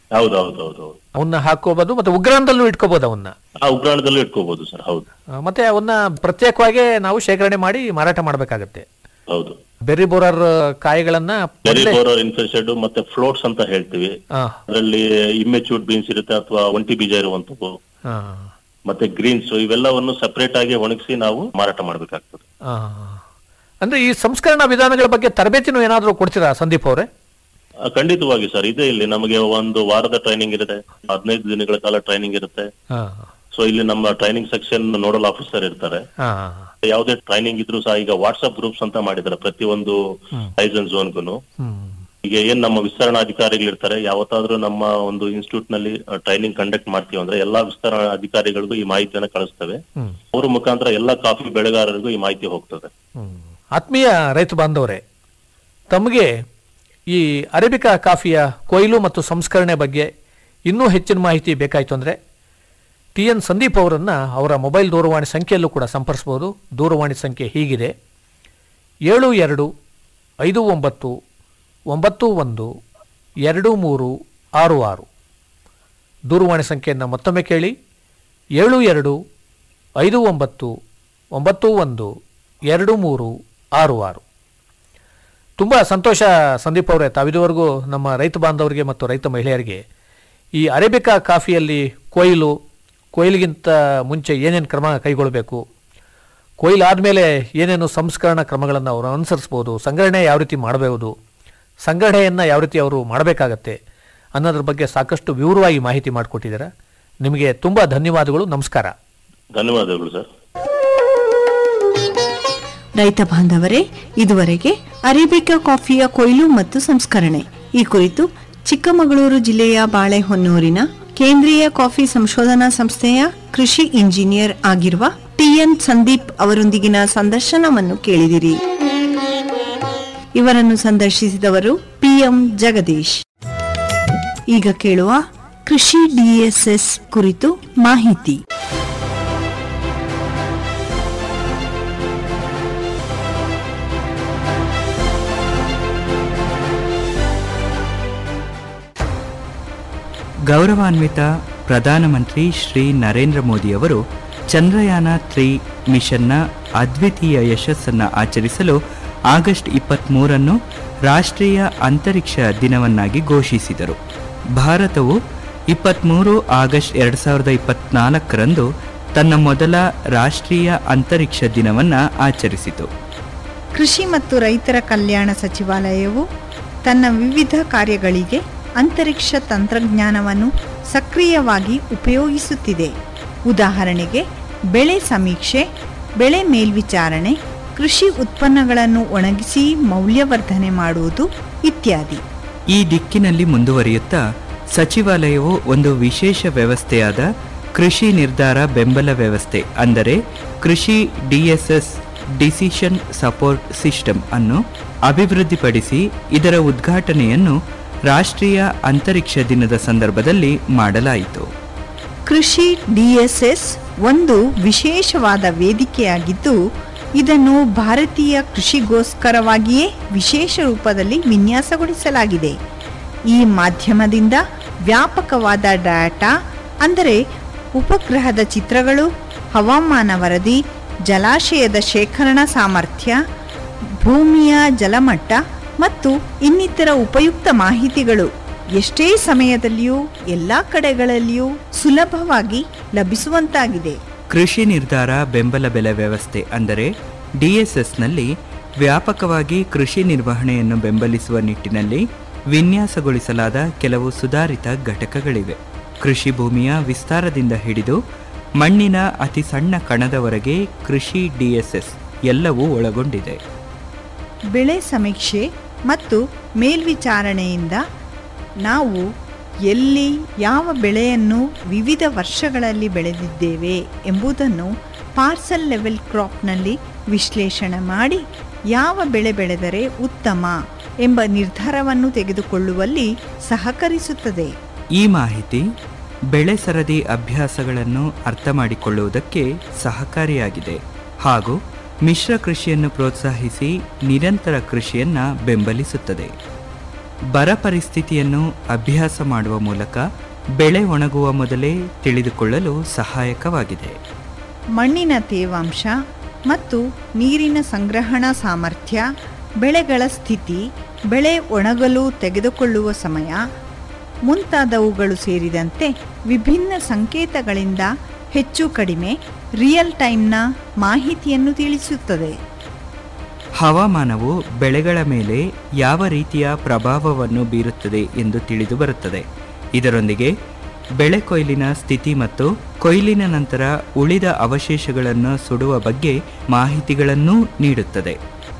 ಹೌದು ಹೌದು ಹೌದು ಹೌದು ಅವನ್ನ ಹಾಕೋಬಹುದು ಮತ್ತೆ ಉಗ್ರಾಣದಲ್ಲೂ ಇಟ್ಕೋಬಹುದು ಅವನ್ನ ಆ ಉಗ್ರಾಣದಲ್ಲೂ ಇಟ್ಕೋಬಹುದು ಸರ್ ಹೌದು ಆ, ಮತ್ತೆ ಅವನ್ನ ಪ್ರತ್ಯೇಕವಾಗಿ ನಾವು ಶೇಖರಣೆ ಮಾಡಿ ಮಾರಾಟ ಮಾಡಬೇಕಾಗತ್ತೆ ಹೌದು ಬೆರ್ರಿ ಬೋರರ್ ಕಾಯಿಗಳನ್ನ ಬೆರಿ ಮೊದ್ಲೇ- ಬೋರರ್ ಇನ್ಫೆಸ್ಟೆಡ್ ಮತ್ತೆ ಫ್ಲೋಟ್ಸ್ ಅಂತ ಹೇಳ್ತೀವಿ ಆ, ಅದರಲ್ಲಿ ಇಮ್ಮೆಚೂರ್ಡ್ ಬೀನ್ಸ್ ಇರುತ್ತೆ ಅಥವಾ ಒಂಟಿ ಬೀಜ ಇರುವಂತವು ಆ, ಮತ್ತೆ ಗ್ರೀನ್ಸ್ ಇವೆಲ್ಲವನ್ನು ಸಪರೇಟ್ ಆಗಿ ಒಣಗಿಸಿ ನಾವು ಮಾರಾಟ ಮಾಡಬೇಕಾಗ್ತದೆ ಆ. ಅಂದ್ರೆ ಈ ಸಂಸ್ಕರಣಾ ವಿಧಾನಗಳ ಬಗ್ಗೆ ತರಬೇತಿನೂ ಏನಾದ್ರೂ ಕೊಡ್ತೀರಾ ಸಂದೀಪ್ ಅವರೇ ಆ, ಖಂಡಿತವಾಗಿ ಸರ್ ಇದೆ ಇಲ್ಲಿ ನಮಗೆ ಒಂದು ವಾರದ ಟ್ರೈನಿಂಗ್ ಇರುತ್ತೆ ಹದಿನೈದು ದಿನಗಳ ಕಾಲ ಟ್ರೈನಿಂಗ್ ಇರುತ್ತೆ ಆ, ಸೊ ಇಲ್ಲಿ ನಮ್ಮ ಟ್ರೈನಿಂಗ್ ಸೆಕ್ಷನ್ ನೋಡಲ್ ಆಫೀಸರ್ ಇರ್ತಾರೆ ಆ, ಯಾವುದೇ ಟ್ರೈನಿಂಗ್ ಇದ್ರೂ ಸಹ ಈಗ ವಾಟ್ಸ್ಆಪ್ ಗ್ರೂಪ್ಸ್ ಅಂತ ಮಾಡಿದ್ದಾರೆ ಪ್ರತಿಯೊಂದು ಐಸನ್ ಝೋನ್ಗೂ ಹ್ಮ್ ಈಗ ಏನ್ ನಮ್ಮ ವಿಸ್ತರಣಾಧಿಕಾರಿಗಳು ಇರ್ತಾರೆ ಯಾವತ್ತಾದ್ರೂ ನಮ್ಮ ಒಂದು ಇನ್ಸ್ಟಿಟ್ಯೂಟ್ ನಲ್ಲಿ ಟ್ರೈನಿಂಗ್ ಕಂಡಕ್ಟ್ ಮಾಡ್ತೀವಿ ಅಂದ್ರೆ ಎಲ್ಲಾ ವಿಸ್ತರಣಾ ಅಧಿಕಾರಿಗಳಿಗೂ ಈ ಮಾಹಿತಿಯನ್ನ ಕಳಿಸ್ತೇವೆ ಹ್ಮ್. ಅವ್ರ ಮುಖಾಂತರ ಎಲ್ಲಾ ಕಾಫಿ ಬೆಳೆಗಾರರಿಗೂ ಈ ಮಾಹಿತಿ ಹೋಗ್ತದೆ ಹ್ಮ್. ಆತ್ಮೀಯ ರೈತ ಬಾಂಧವರೇ ತಮಗೆ ಈ ಅರೇಬಿಕಾ ಕಾಫಿಯ ಕೊಯ್ಲು ಮತ್ತು ಸಂಸ್ಕರಣೆ ಬಗ್ಗೆ ಇನ್ನೂ ಹೆಚ್ಚಿನ ಮಾಹಿತಿ ಬೇಕಾಯಿತು ಅಂದರೆ ಟಿ ಎನ್ ಸಂದೀಪ್ ಅವರನ್ನು ಅವರ ಮೊಬೈಲ್ ದೂರವಾಣಿ ಸಂಖ್ಯೆಯಲ್ಲೂ ಕೂಡ ಸಂಪರ್ಸ್ಬೋದು ದೂರವಾಣಿ ಸಂಖ್ಯೆ ಹೀಗಿದೆ ಏಳು ಎರಡು ಐದು ಒಂಬತ್ತು ಒಂಬತ್ತು ಒಂದು ಎರಡು ಮೂರು ಆರು ಆರು ದೂರವಾಣಿ ಸಂಖ್ಯೆಯನ್ನು ಮತ್ತೊಮ್ಮೆ ಕೇಳಿ ಏಳು ಎರಡು ಐದು ಒಂಬತ್ತು ಒಂಬತ್ತು ಒಂದು ಎರಡು ಮೂರು ಆರು ಆರು ತುಂಬ ಸಂತೋಷ ಸಂದೀಪ್ ಅವರೇ ತಾವಿದುವರೆಗೂ ನಮ್ಮ ರೈತ ಬಾಂಧವರಿಗೆ ಮತ್ತು ರೈತ ಮಹಿಳೆಯರಿಗೆ ಈ ಅರೇಬಿಕಾ ಕಾಫಿಯಲ್ಲಿ ಕೊಯ್ಲು ಕೊಯ್ಲಿಗಿಂತ ಮುಂಚೆ ಏನೇನು ಕ್ರಮ ಕೈಗೊಳ್ಳಬೇಕು ಕೊಯ್ಲು ಆದಮೇಲೆ ಏನೇನು ಸಂಸ್ಕರಣಾ ಕ್ರಮಗಳನ್ನು ಅವರು ಅನುಸರಿಸ್ಬೋದು ಸಂಗ್ರಹಣೆ ಯಾವ ರೀತಿ ಮಾಡಬಹುದು ಸಂಗ್ರಹಣೆಯನ್ನು ಯಾವ ರೀತಿ ಅವರು ಮಾಡಬೇಕಾಗತ್ತೆ ಅನ್ನೋದ್ರ ಬಗ್ಗೆ ಸಾಕಷ್ಟು ವಿವರವಾಗಿ ಮಾಹಿತಿ ಮಾಡಿಕೊಟ್ಟಿದ್ದೀರಾ ನಿಮಗೆ ತುಂಬ ಧನ್ಯವಾದಗಳು ನಮಸ್ಕಾರ ಧನ್ಯವಾದಗಳು ಸರ್ ರೈತ ಬಾಂಧವರೇ ಇದುವರೆಗೆ ಅರೇಬಿಕಾ ಕಾಫಿಯ ಕೊಯ್ಲು ಮತ್ತು ಸಂಸ್ಕರಣೆ ಈ ಕುರಿತು ಚಿಕ್ಕಮಗಳೂರು ಜಿಲ್ಲೆಯ ಬಾಳೆಹೊನ್ನೂರಿನ ಕೇಂದ್ರೀಯ ಕಾಫಿ ಸಂಶೋಧನಾ ಸಂಸ್ಥೆಯ ಕೃಷಿ ಇಂಜಿನಿಯರ್ ಆಗಿರುವ ಟಿಎನ್ ಸಂದೀಪ್ ಅವರೊಂದಿಗಿನ ಸಂದರ್ಶನವನ್ನು ಕೇಳಿದಿರಿ ಇವರನ್ನು ಸಂದರ್ಶಿಸಿದವರು ಪಿಎಂ ಜಗದೀಶ್ ಈಗ ಕೇಳುವ ಕೃಷಿ ಡಿಎಸ್ಎಸ್ ಕುರಿತು ಮಾಹಿತಿ ಗೌರವಾನ್ವಿತ ಪ್ರಧಾನಮಂತ್ರಿ ಶ್ರೀ ನರೇಂದ್ರ ಮೋದಿಯವರು ಚಂದ್ರಯಾನ ತ್ರೀ ಮಿಷನ್ನ ಅದ್ವಿತೀಯ ಯಶಸ್ಸನ್ನು ಆಚರಿಸಲು ಆಗಸ್ಟ್ ಇಪ್ಪತ್ತ್ಮೂರನ್ನು ರಾಷ್ಟ್ರೀಯ ಅಂತರಿಕ್ಷ ದಿನವನ್ನಾಗಿ ಘೋಷಿಸಿದರು ಭಾರತವು ಇಪ್ಪತ್ತ್ಮೂರು ಆಗಸ್ಟ್ ಎರಡು ಸಾವಿರದ ಇಪ್ಪತ್ನಾಲ್ಕರಂದು ತನ್ನ ಮೊದಲ ರಾಷ್ಟ್ರೀಯ ಅಂತರಿಕ್ಷ ದಿನವನ್ನು ಆಚರಿಸಿತು ಕೃಷಿ ಮತ್ತು ರೈತರ ಕಲ್ಯಾಣ ಸಚಿವಾಲಯವು ತನ್ನ ವಿವಿಧ ಕಾರ್ಯಗಳಿಗೆ ಅಂತರಿಕ್ಷ ತಂತ್ರಜ್ಞಾನವನ್ನು ಸಕ್ರಿಯವಾಗಿ ಉಪಯೋಗಿಸುತ್ತಿದೆ ಉದಾಹರಣೆಗೆ ಬೆಳೆ ಸಮೀಕ್ಷೆ ಬೆಳೆ ಮೇಲ್ವಿಚಾರಣೆ ಕೃಷಿ ಉತ್ಪನ್ನಗಳನ್ನು ಒಣಗಿಸಿ ಮೌಲ್ಯವರ್ಧನೆ ಮಾಡುವುದು ಇತ್ಯಾದಿ ಈ ದಿಕ್ಕಿನಲ್ಲಿ ಮುಂದುವರಿಯುತ್ತಾ ಸಚಿವಾಲಯವು ಒಂದು ವಿಶೇಷ ವ್ಯವಸ್ಥೆಯಾದ ಕೃಷಿ ನಿರ್ಧಾರ ಬೆಂಬಲ ವ್ಯವಸ್ಥೆ ಅಂದರೆ ಕೃಷಿ ಡಿಎಸ್ಎಸ್ ಡಿಸಿಷನ್ ಸಪೋರ್ಟ್ ಸಿಸ್ಟಮ್ ಅನ್ನು ಅಭಿವೃದ್ಧಿಪಡಿಸಿ ಇದರ ಉದ್ಘಾಟನೆಯನ್ನು ರಾಷ್ಟ್ರೀಯ ಅಂತರಿಕ್ಷ ದಿನದ ಸಂದರ್ಭದಲ್ಲಿ ಮಾಡಲಾಯಿತು ಕೃಷಿ ಡಿಎಸ್ಎಸ್ ಒಂದು ವಿಶೇಷವಾದ ವೇದಿಕೆಯಾಗಿದ್ದು ಇದನ್ನು ಭಾರತೀಯ ಕೃಷಿಗೋಸ್ಕರವಾಗಿಯೇ ವಿಶೇಷ ರೂಪದಲ್ಲಿ ವಿನ್ಯಾಸಗೊಳಿಸಲಾಗಿದೆ ಈ ಮಾಧ್ಯಮದಿಂದ ವ್ಯಾಪಕವಾದ ಡಾಟಾ ಅಂದರೆ ಉಪಗ್ರಹದ ಚಿತ್ರಗಳು ಹವಾಮಾನ ವರದಿ ಜಲಾಶಯದ ಶೇಖರಣಾ ಸಾಮರ್ಥ್ಯ ಭೂಮಿಯ ಜಲಮಟ್ಟ ಮತ್ತು ಇನ್ನಿತರ ಉಪಯುಕ್ತ ಮಾಹಿತಿಗಳು ಎಷ್ಟೇ ಸಮಯದಲ್ಲಿಯೂ ಎಲ್ಲ ಕಡೆಗಳಲ್ಲಿಯೂ ಸುಲಭವಾಗಿ ಲಭಿಸುವಂತಾಗಿದೆ ಕೃಷಿ ನಿರ್ಧಾರ ಬೆಂಬಲ ಬೆಲೆ ವ್ಯವಸ್ಥೆ ಅಂದರೆ ಡಿಎಸ್ಎಸ್ನಲ್ಲಿ ವ್ಯಾಪಕವಾಗಿ ಕೃಷಿ ನಿರ್ವಹಣೆಯನ್ನು ಬೆಂಬಲಿಸುವ ನಿಟ್ಟಿನಲ್ಲಿ ವಿನ್ಯಾಸಗೊಳಿಸಲಾದ ಕೆಲವು ಸುಧಾರಿತ ಘಟಕಗಳಿವೆ ಕೃಷಿ ಭೂಮಿಯ ವಿಸ್ತಾರದಿಂದ ಹಿಡಿದು ಮಣ್ಣಿನ ಅತಿ ಸಣ್ಣ ಕಣದವರೆಗೆ ಕೃಷಿ ಡಿಎಸ್ಎಸ್ ಎಲ್ಲವೂ ಒಳಗೊಂಡಿದೆ ಬೆಳೆ ಸಮೀಕ್ಷೆ ಮತ್ತು ಮೇಲ್ವಿಚಾರಣೆಯಿಂದ ನಾವು ಎಲ್ಲಿ ಯಾವ ಬೆಳೆಯನ್ನು ವಿವಿಧ ವರ್ಷಗಳಲ್ಲಿ ಬೆಳೆದಿದ್ದೇವೆ ಎಂಬುದನ್ನು ಪಾರ್ಸಲ್ ಲೆವೆಲ್ ಕ್ರಾಪ್ನಲ್ಲಿ ವಿಶ್ಲೇಷಣೆ ಮಾಡಿ ಯಾವ ಬೆಳೆ ಬೆಳೆದರೆ ಉತ್ತಮ ಎಂಬ ನಿರ್ಧಾರವನ್ನು ತೆಗೆದುಕೊಳ್ಳುವಲ್ಲಿ ಸಹಕರಿಸುತ್ತದೆ ಈ ಮಾಹಿತಿ ಬೆಳೆ ಸರದಿ ಅಭ್ಯಾಸಗಳನ್ನು ಅರ್ಥ ಮಾಡಿಕೊಳ್ಳುವುದಕ್ಕೆ ಸಹಕಾರಿಯಾಗಿದೆ ಹಾಗೂ ಮಿಶ್ರ ಕೃಷಿಯನ್ನು ಪ್ರೋತ್ಸಾಹಿಸಿ ನಿರಂತರ ಕೃಷಿಯನ್ನು ಬೆಂಬಲಿಸುತ್ತದೆ ಬರ ಪರಿಸ್ಥಿತಿಯನ್ನು ಅಭ್ಯಾಸ ಮಾಡುವ ಮೂಲಕ ಬೆಳೆ ಒಣಗುವ ಮೊದಲೇ ತಿಳಿದುಕೊಳ್ಳಲು ಸಹಾಯಕವಾಗಿದೆ ಮಣ್ಣಿನ ತೇವಾಂಶ ಮತ್ತು ನೀರಿನ ಸಂಗ್ರಹಣಾ ಸಾಮರ್ಥ್ಯ ಬೆಳೆಗಳ ಸ್ಥಿತಿ ಬೆಳೆ ಒಣಗಲು ತೆಗೆದುಕೊಳ್ಳುವ ಸಮಯ ಮುಂತಾದವುಗಳು ಸೇರಿದಂತೆ ವಿಭಿನ್ನ ಸಂಕೇತಗಳಿಂದ ಹೆಚ್ಚು ಕಡಿಮೆ ರಿಯಲ್ ಟೈಮ್ನ ಮಾಹಿತಿಯನ್ನು ತಿಳಿಸುತ್ತದೆ ಹವಾಮಾನವು ಬೆಳೆಗಳ ಮೇಲೆ ಯಾವ ರೀತಿಯ ಪ್ರಭಾವವನ್ನು ಬೀರುತ್ತದೆ ಎಂದು ತಿಳಿದು ಬರುತ್ತದೆ ಇದರೊಂದಿಗೆ ಬೆಳೆ ಕೊಯ್ಲಿನ ಸ್ಥಿತಿ ಮತ್ತು ಕೊಯ್ಲಿನ ನಂತರ ಉಳಿದ ಅವಶೇಷಗಳನ್ನು ಸುಡುವ ಬಗ್ಗೆ ಮಾಹಿತಿಗಳನ್ನೂ ನೀಡುತ್ತದೆ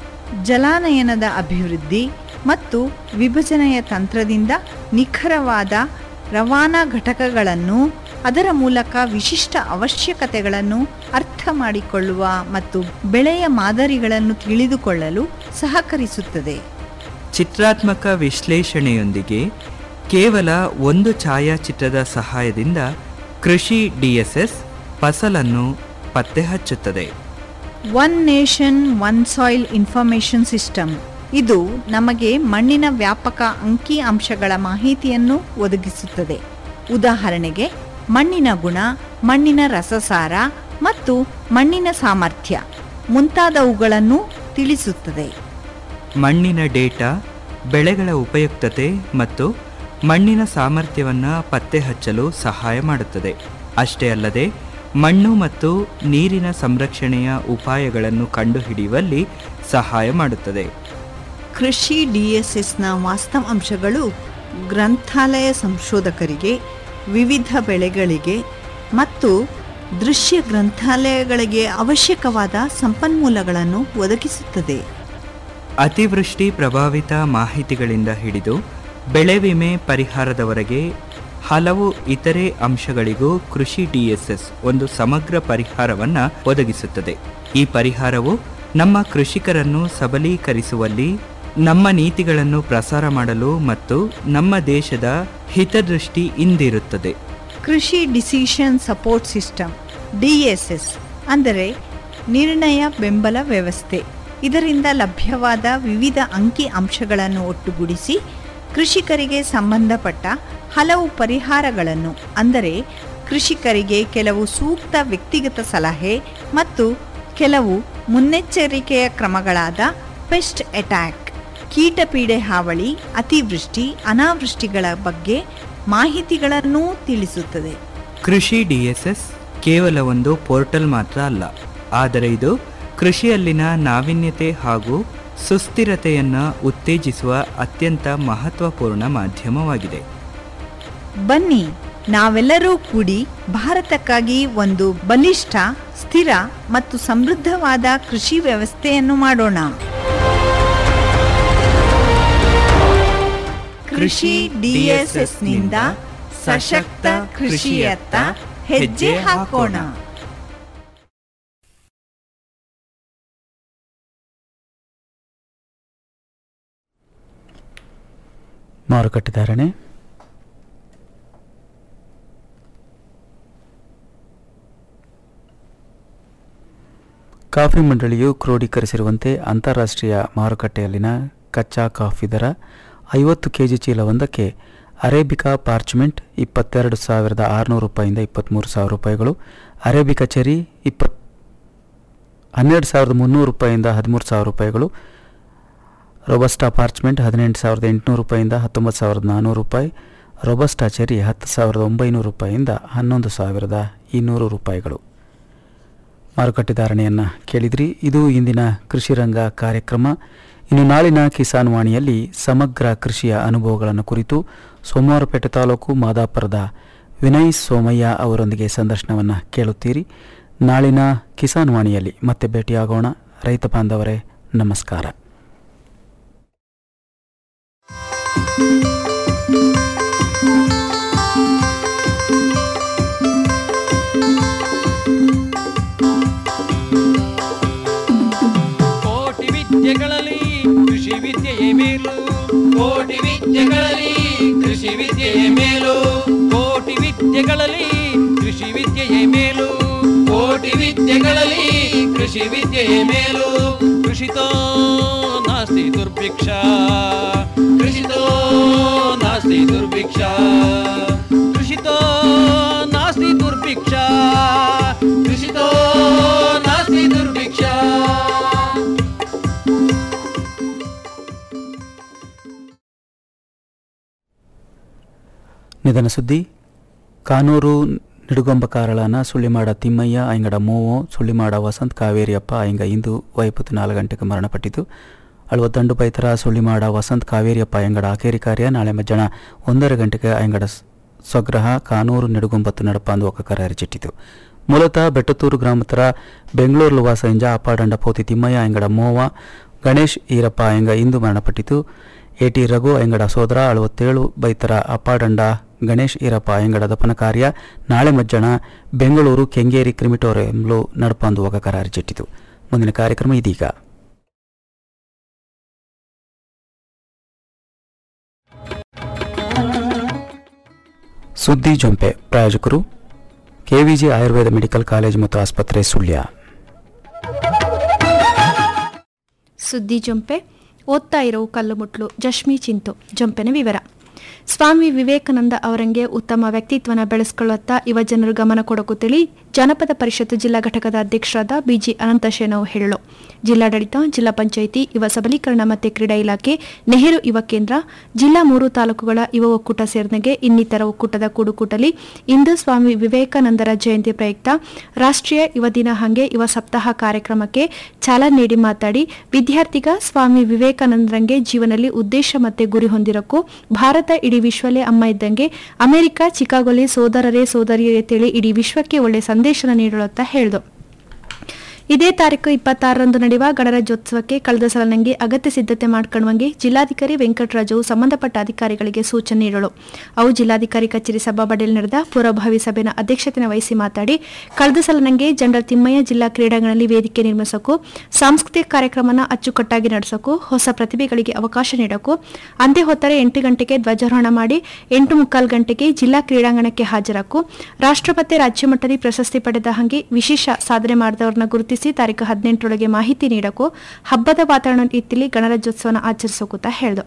ಜಲಾನಯನದ ಅಭಿವೃದ್ಧಿ ಮತ್ತು ವಿಭಜನೆಯ ತಂತ್ರದಿಂದ ನಿಖರವಾದ ರವಾನಾ ಘಟಕಗಳನ್ನು ಅದರ ಮೂಲಕ ವಿಶಿಷ್ಟ ಅವಶ್ಯಕತೆಗಳನ್ನು ಅರ್ಥ ಮಾಡಿಕೊಳ್ಳುವ ಮತ್ತು ಬೆಳೆಯ ಮಾದರಿಗಳನ್ನು ತಿಳಿದುಕೊಳ್ಳಲು ಸಹಕರಿಸುತ್ತದೆ ಚಿತ್ರಾತ್ಮಕ ವಿಶ್ಲೇಷಣೆಯೊಂದಿಗೆ ಕೇವಲ ಒಂದು ಛಾಯಾಚಿತ್ರದ ಸಹಾಯದಿಂದ ಕೃಷಿ ಡಿಎಸ್ಎಸ್ ಫಸಲನ್ನು ಪತ್ತೆ ಹಚ್ಚುತ್ತದೆ one nation one soil information system ಇದು ನಮಗೆ ಮಣ್ಣಿನ ವ್ಯಾಪಕ ಅಂಕಿ ಅಂಶಗಳ ಮಾಹಿತಿಯನ್ನು ಒದಗಿಸುತ್ತದೆ ಉದಾಹರಣೆಗೆ ಮಣ್ಣಿನ ಗುಣ ಮಣ್ಣಿನ ರಸಸಾರ ಮತ್ತು ಮಣ್ಣಿನ ಸಾಮರ್ಥ್ಯ ಮುಂತಾದವುಗಳನ್ನು ತಿಳಿಸುತ್ತದೆ ಮಣ್ಣಿನ ಡೇಟಾ ಬೆಳೆಗಳ ಉಪಯುಕ್ತತೆ ಮತ್ತು ಮಣ್ಣಿನ ಸಾಮರ್ಥ್ಯವನ್ನು ಪತ್ತೆ ಹಚ್ಚಲು ಸಹಾಯ ಮಾಡುತ್ತದೆ ಅಷ್ಟೇ ಅಲ್ಲದೆ ಮಣ್ಣು ಮತ್ತು ನೀರಿನ ಸಂರಕ್ಷಣೆಯ ಉಪಾಯಗಳನ್ನು ಕಂಡುಹಿಡಿಯುವಲ್ಲಿ ಸಹಾಯ ಮಾಡುತ್ತದೆ ಕೃಷಿ ಡಿಎಸ್ಎಸ್ನ ವಾಸ್ತವಾಂಶಗಳು ಗ್ರಂಥಾಲಯ ಸಂಶೋಧಕರಿಗೆ ವಿವಿಧ ಬೆಳೆಗಳಿಗೆ ಮತ್ತು ದೃಶ್ಯ ಗ್ರಂಥಾಲಯಗಳಿಗೆ ಅವಶ್ಯಕವಾದ ಸಂಪನ್ಮೂಲಗಳನ್ನು ಒದಗಿಸುತ್ತದೆ ಅತಿವೃಷ್ಟಿ ಪ್ರಭಾವಿತ ಮಾಹಿತಿಗಳಿಂದ ಹಿಡಿದು ಬೆಳೆ ವಿಮೆ ಪರಿಹಾರದವರೆಗೆ ಹಲವು ಇತರೆ ಅಂಶಗಳಿಗೂ ಕೃಷಿ ಡಿಎಸ್ಎಸ್ ಒಂದು ಸಮಗ್ರ ಪರಿಹಾರವನ್ನು ಒದಗಿಸುತ್ತದೆ ಈ ಪರಿಹಾರವು ನಮ್ಮ ಕೃಷಿಕರನ್ನು ಸಬಲೀಕರಿಸುವಲ್ಲಿ ನಮ್ಮ ನೀತಿಗಳನ್ನು ಪ್ರಸಾರ ಮಾಡಲು ಮತ್ತು ನಮ್ಮ ದೇಶದ ಹಿತದೃಷ್ಟಿ ಇಂದಿರುತ್ತದೆ ಕೃಷಿ ಡಿಸಿಷನ್ ಸಪೋರ್ಟ್ ಸಿಸ್ಟಮ್ ಡಿಎಸ್ಎಸ್ ಅಂದರೆ ನಿರ್ಣಯ ಬೆಂಬಲ ವ್ಯವಸ್ಥೆ ಇದರಿಂದ ಲಭ್ಯವಾದ ವಿವಿಧ ಅಂಕಿ ಅಂಶಗಳನ್ನು ಒಟ್ಟುಗೂಡಿಸಿ ಕೃಷಿಕರಿಗೆ ಸಂಬಂಧಪಟ್ಟ ಹಲವು ಪರಿಹಾರಗಳನ್ನು ಅಂದರೆ ಕೃಷಿಕರಿಗೆ ಕೆಲವು ಸೂಕ್ತ ವ್ಯಕ್ತಿಗತ ಸಲಹೆ ಮತ್ತು ಕೆಲವು ಮುನ್ನೆಚ್ಚರಿಕೆಯ ಕ್ರಮಗಳಾದ ಪೆಸ್ಟ್ ಅಟ್ಯಾಕ್ ಕೀಟಪೀಡೆ ಹಾವಳಿ ಅತಿವೃಷ್ಟಿ ಅನಾವೃಷ್ಟಿಗಳ ಬಗ್ಗೆ ಮಾಹಿತಿಗಳನ್ನೂ ತಿಳಿಸುತ್ತದೆ ಕೃಷಿ ಡಿಎಸ್ಎಸ್ ಕೇವಲ ಒಂದು ಪೋರ್ಟಲ್ ಮಾತ್ರ ಅಲ್ಲ ಆದರೆ ಇದು ಕೃಷಿಯಲ್ಲಿನ ನಾವೀನ್ಯತೆ ಹಾಗೂ ಸುಸ್ಥಿರತೆಯನ್ನು ಉತ್ತೇಜಿಸುವ ಅತ್ಯಂತ ಮಹತ್ವಪೂರ್ಣ ಮಾಧ್ಯಮವಾಗಿದೆ ಬನ್ನಿ ನಾವೆಲ್ಲರೂ ಕೂಡಿ ಭಾರತಕ್ಕಾಗಿ ಒಂದು ಬಲಿಷ್ಠ ಸ್ಥಿರ ಮತ್ತು ಸಮೃದ್ಧವಾದ ಕೃಷಿ ವ್ಯವಸ್ಥೆಯನ್ನು ಮಾಡೋಣ ಕೃಷಿ ಡಿಎಸ್ಎಸ್ನಿಂದ ಸಶಕ್ತ ಕೃಷಿಯತ್ತ ಹೆಜ್ಜೆ ಹಾಕೋಣ ಮಾರುಕಟ್ಟೆ ಧಾರಣೆ ಕಾಫಿ ಮಂಡಳಿಯು ಕ್ರೋಢೀಕರಿಸಿರುವಂತೆ ಅಂತಾರಾಷ್ಟ್ರೀಯ ಮಾರುಕಟ್ಟೆಯಲ್ಲಿನ ಕಚ್ಚಾ ಕಾಫಿ ದರ ಐವತ್ತು ಕೆಜಿ ಚೀಲವೊಂದಕ್ಕೆ ಅರೇಬಿಕಾ ಪಾರ್ಚ್ಮೆಂಟ್ ಇಪ್ಪತ್ತೆರಡು ಸಾವಿರದ ಆರುನೂರು ರೂಪಾಯಿಂದ ಇಪ್ಪತ್ತ್ಮೂರು ಸಾವಿರ ರೂಪಾಯಿಗಳು ಅರೇಬಿಕಾ ಚೆರಿ ಇಪ್ಪತ್ ಹನ್ನೆರಡು ಸಾವಿರದ ಮುನ್ನೂರು ರೂಪಾಯಿಂದ ಹದಿಮೂರು ಸಾವಿರ ರೂಪಾಯಿಗಳು ರೊಬಸ್ಟಾ ಪಾರ್ಚ್ಮೆಂಟ್ ಹದಿನೆಂಟು ಸಾವಿರದ ಎಂಟುನೂರು ರೂಪಾಯಿಂದ ಹತ್ತೊಂಬತ್ತು ಸಾವಿರದ ನಾನ್ನೂರು ರೂಪಾಯಿ ರೊಬಸ್ಟಾ ಚೆರಿ ಹತ್ತು ಸಾವಿರದ ಒಂಬೈನೂರು ರೂಪಾಯಿಂದ ಹನ್ನೊಂದು ಸಾವಿರದ ಇನ್ನೂರು ರೂಪಾಯಿಗಳು ಮಾರುಕಟ್ಟೆ ಧಾರಣೆಯನ್ನು ಕೇಳಿದ್ರಿ ಇದು ಇಂದಿನ ಕೃಷಿ ರಂಗ ಕಾರ್ಯಕ್ರಮ ಇನ್ನು ನಾಳಿನ ಕಿಸಾನ್ ವಾಣಿಯಲ್ಲಿ ಸಮಗ್ರ ಕೃಷಿಯ ಅನುಭವಗಳನ್ನು ಕುರಿತು ಸೋಮವಾರಪೇಟೆ ತಾಲೂಕು ಮಾದಾಪುರದ ವಿನಯ್ ಸೋಮಯ್ಯ ಅವರೊಂದಿಗೆ ಸಂದರ್ಶನವನ್ನು ಕೇಳುತ್ತೀರಿ ನಾಳಿನ ಕಿಸಾನ್ ವಾಣಿಯಲ್ಲಿ ಮತ್ತೆ ಭೇಟಿಯಾಗೋಣ ರೈತ ಬಾಂಧವರೇ ನಮಸ್ಕಾರ ಕೋಟಿ ವಿದ್ಯೆಗಳಲ್ಲಿ ಕೃಷಿ ವಿದ್ಯೆಯೇ ಮೇಲು ಕೋಟಿ ವಿದ್ಯೆಗಳಲ್ಲಿ ಕೃಷಿ ವಿದ್ಯೆಯೇ ಮೇಲು ಕೋಟಿ ವಿದ್ಯೆಗಳಲ್ಲಿ ಕೃಷಿ ವಿದ್ಯೆಯೇ ಮೇಲು ಕೋಟಿ ವಿದ್ಯೆಗಳಲ್ಲಿ ಕೃಷಿ ವಿದ್ಯೆಯೇ ಮೇಲು ಕೃಷಿತೋ ನಾಸ್ತಿ ದುರ್ಭಿಕ್ಷ ಕೃಷಿತೋ ನಾಸ್ತಿ ದುರ್ಭಿಕ್ಷ ಕೃಷಿತೋ ನಾಸ್ತಿ ದುರ್ಭಿಕ್ಷ ಕೃಷಿತೋ ನಾಸ್ತಿ ದುರ್ಭಿಕ್ಷ ನಿಧನ ಸುದ್ದಿ ಕಾನೂರು ನಿಡುಗೊಂಬ ಕಾರಳನ ಸುಳ್ಳಿಮಾಡ ತಿಮ್ಮಯ್ಯ ಐಂಗಡ ಮೋವೋ ಸುಳ್ಳಿಮಾಡ ವಸಂತ್ ಕಾವೇರಿಯಪ್ಪ ಐಂಗ ಇಂದು ವೈಪತ್ತು ನಾಲ್ಕು ಗಂಟೆಗೆ ಮರಣಪಟ್ಟಿತು ಅಳುವ ದಂಡು ಪೈತರ ಸುಳ್ಳಿಮಾಡ ವಸಂತ್ ಕಾವೇರಿಯಪ್ಪ ಐಂಗಡ ಆಕೇರಿ ಕಾರ್ಯ ನಾಳೆ ಮಧ್ಯಾಹ್ನ ಒಂದರ ಗಂಟೆಗೆ ಐಂಗಡ ಸ್- ಸ್ವಗ್ರಹ ಕಾನೂರು ನಿಡುಗೊಂಬತ್ತು ನಡಪಾಂದು ಒಕ್ಕ ಕರೆಯರಿಚಿಟ್ಟಿತು ಮೂಲತಃ ಬೆಟ್ಟತೂರು ಗ್ರಾಮತರ ಬೆಂಗಳೂರು ವಾಸ ಇಂಜ ಅಪ್ಪಾಡಂಡ ಪೋತಿ ತಿಮ್ಮಯ್ಯ ಐಂಗಡ ಮೋವ ಗಣೇಶ್ ಈರಪ್ಪ ಐಂಗ ಇಂದು ಮರಣಪಟ್ಟಿತು ಎಟಿ ರಘು ಐಂಗಡ ಸೋದರ ಅಳುವತ್ತೇಳು ಬೈತರ ಅಪ್ಪಾಡಂಡ ಗಣೇಶ್ ಈರಪ್ಪ ಐಂಗಡ ದಪನ ಕಾರ್ಯ ನಾಳೆ ಮಧ್ಯಾಹ್ನ ಬೆಂಗಳೂರು ಕೆಂಗೇರಿ ಕ್ರಿಮಿಟೋರಿಯಂಲು ನಡಪಾಂದು ಒಕ್ಕ ಕರಾರಿಚಿಟ್ಟಿತು ಮುಂದಿನ ಕಾರ್ಯಕ್ರಮ ಇದೀಗ ಸುದ್ದಿ ಜೊಂಪೆ ಪ್ರಾಯೋಜಕರು ಕೆವಿಜಿ ಆಯುರ್ವೇದ ಮೆಡಿಕಲ್ ಕಾಲೇಜು ಮತ್ತು ಆಸ್ಪತ್ರೆ ಸುಳ್ಯ ಸುದ್ದಿ ಜೊಂಪೆ ಓದ್ತಾ ಇರೋ ಕಲ್ಲುಮುಟ್ಲು ಜಶ್ಮಿ ಚಿಂತು ಜೊಂಪೆನ ವಿವರ ಸ್ವಾಮಿ ವಿವೇಕಾನಂದ ಅವರಂಗೆ ಉತ್ತಮ ವ್ಯಕ್ತಿತ್ವನ ಬೆಳೆಸ್ಕೊಳ್ಳುತ್ತಾ ಯುವ ಜನರು ಗಮನ ಕೊಡೋಕು ತಿಳಿ ಜನಪದ ಪರಿಷತ್ ಜಿಲ್ಲಾ ಘಟಕದ ಅಧ್ಯಕ್ಷರಾದ ಬಿಜಿ ಅನಂತಶೇನವ್ ಹೇಳಲು ಜಿಲ್ಲಾಡಳಿತ ಜಿಲ್ಲಾ ಪಂಚಾಯಿತಿ ಯುವ ಸಬಲೀಕರಣ ಮತ್ತು ಕ್ರೀಡಾ ಇಲಾಖೆ ನೆಹರು ಯುವ ಕೇಂದ್ರ ಜಿಲ್ಲಾ ಮೂರು ತಾಲೂಕುಗಳ ಯುವ ಒಕ್ಕೂಟ ಸೇರಿದಂಗೆ ಇನ್ನಿತರ ಒಕ್ಕೂಟದ ಕೂಡುಕೂಟಲಿ ಇಂದು ಸ್ವಾಮಿ ವಿವೇಕಾನಂದರ ಜಯಂತಿ ಪ್ರಯುಕ್ತ ರಾಷ್ಟ್ರೀಯ ಯುವ ದಿನ ಹಾಗೆ ಯುವ ಸಪ್ತಾಹ ಕಾರ್ಯಕ್ರಮಕ್ಕೆ ಚಾಲನೆ ನೀಡಿ ಮಾತಾಡಿ ವಿದ್ಯಾರ್ಥಿಗ ಸ್ವಾಮಿ ವಿವೇಕಾನಂದರಂಗೆ ಜೀವನದಲ್ಲಿ ಉದ್ದೇಶ ಮತ್ತೆ ಗುರಿ ಹೊಂದಿರಕ್ಕೂ ಭಾರತ ಇಡೀ ವಿಶ್ವಲೇ ಅಮ್ಮ ಇದ್ದಂಗೆ ಅಮೆರಿಕ ಚಿಕಾಗೋಲಿ ಸೋದರರೇ ಸೋದರಿಯರೇ ತಿಳಿ ಇಡೀ ವಿಶ್ವಕ್ಕೆ ಒಳ್ಳೆ ಸಂದೇಶನ ನೀಡಲುತ್ತಾ ಹೇಳಿದು ಇದೇ ತಾರೀಕು ಇಪ್ಪತ್ತಾರರಂದು ನಡೆಯುವ ಗಣರಾಜ್ಯೋತ್ಸವಕ್ಕೆ ಕಳೆದ ಸಲ ನಂಗೆ ಅಗತ್ಯ ಸಿದ್ಧತೆ ಮಾಡ್ಕೊಳ್ಳುವಂಗೆ ಜಿಲ್ಲಾಧಿಕಾರಿ ವೆಂಕಟರಾಜು ಸಂಬಂಧಪಟ್ಟ ಅಧಿಕಾರಿಗಳಿಗೆ ಸೂಚನೆ ನೀಡಲು ಅವು ಜಿಲ್ಲಾಧಿಕಾರಿ ಕಚೇರಿ ಸಭಾಬಡಿಯಲ್ಲಿ ನಡೆದ ಪೂರ್ವಭಾವಿ ಸಭೆಯ ಅಧ್ಯಕ್ಷತೆ ವಹಿಸಿ ಮಾತಾಡಿ ಕಳೆದ ಸಲ ನಂಗೆ ಜನರಲ್ ತಿಮ್ಮಯ್ಯ ಜಿಲ್ಲಾ ಕ್ರೀಡಾಂಗಣದಲ್ಲಿ ವೇದಿಕೆ ನಿರ್ಮಿಸೋಕು ಸಾಂಸ್ಕೃತಿಕ ಕಾರ್ಯಕ್ರಮನ ಅಚ್ಚುಕಟ್ಟಾಗಿ ನಡೆಸೋಕು ಹೊಸ ಪ್ರತಿಭೆಗಳಿಗೆ ಅವಕಾಶ ನೀಡೋಕು ಅಂದೇ ಹೊತ್ತರೆ ಎಂಟು ಗಂಟೆಗೆ ಧ್ವಜಾರೋಹಣ ಮಾಡಿ ಎಂಟು ಮುಕ್ಕಾಲು ಗಂಟೆಗೆ ಜಿಲ್ಲಾ ಕ್ರೀಡಾಂಗಣಕ್ಕೆ ಹಾಜರಾಕು ರಾಷ್ಟ್ರಪತಿ ರಾಜ್ಯ ಮಟ್ಟದಲ್ಲಿ ಪ್ರಶಸ್ತಿ ಪಡೆದ ಹಾಗೆ ವಿಶೇಷ ಸಾಧನೆ ಮಾಡಿದವರನ್ನ ಗುರುತಿಸಿ ತಾರೀಕು ಹದಿನೆಂಟರೊಳಗೆ ಮಾಹಿತಿ ನೀಡೋಕು ಹಬ್ಬದ ವಾತಾವರಣ ರೀತಿಯಲ್ಲಿ ಗಣರಾಜ್ಯೋತ್ಸವನ ಆಚರಿಸೋಕುತ್ತಾ ಹೇಳಿದು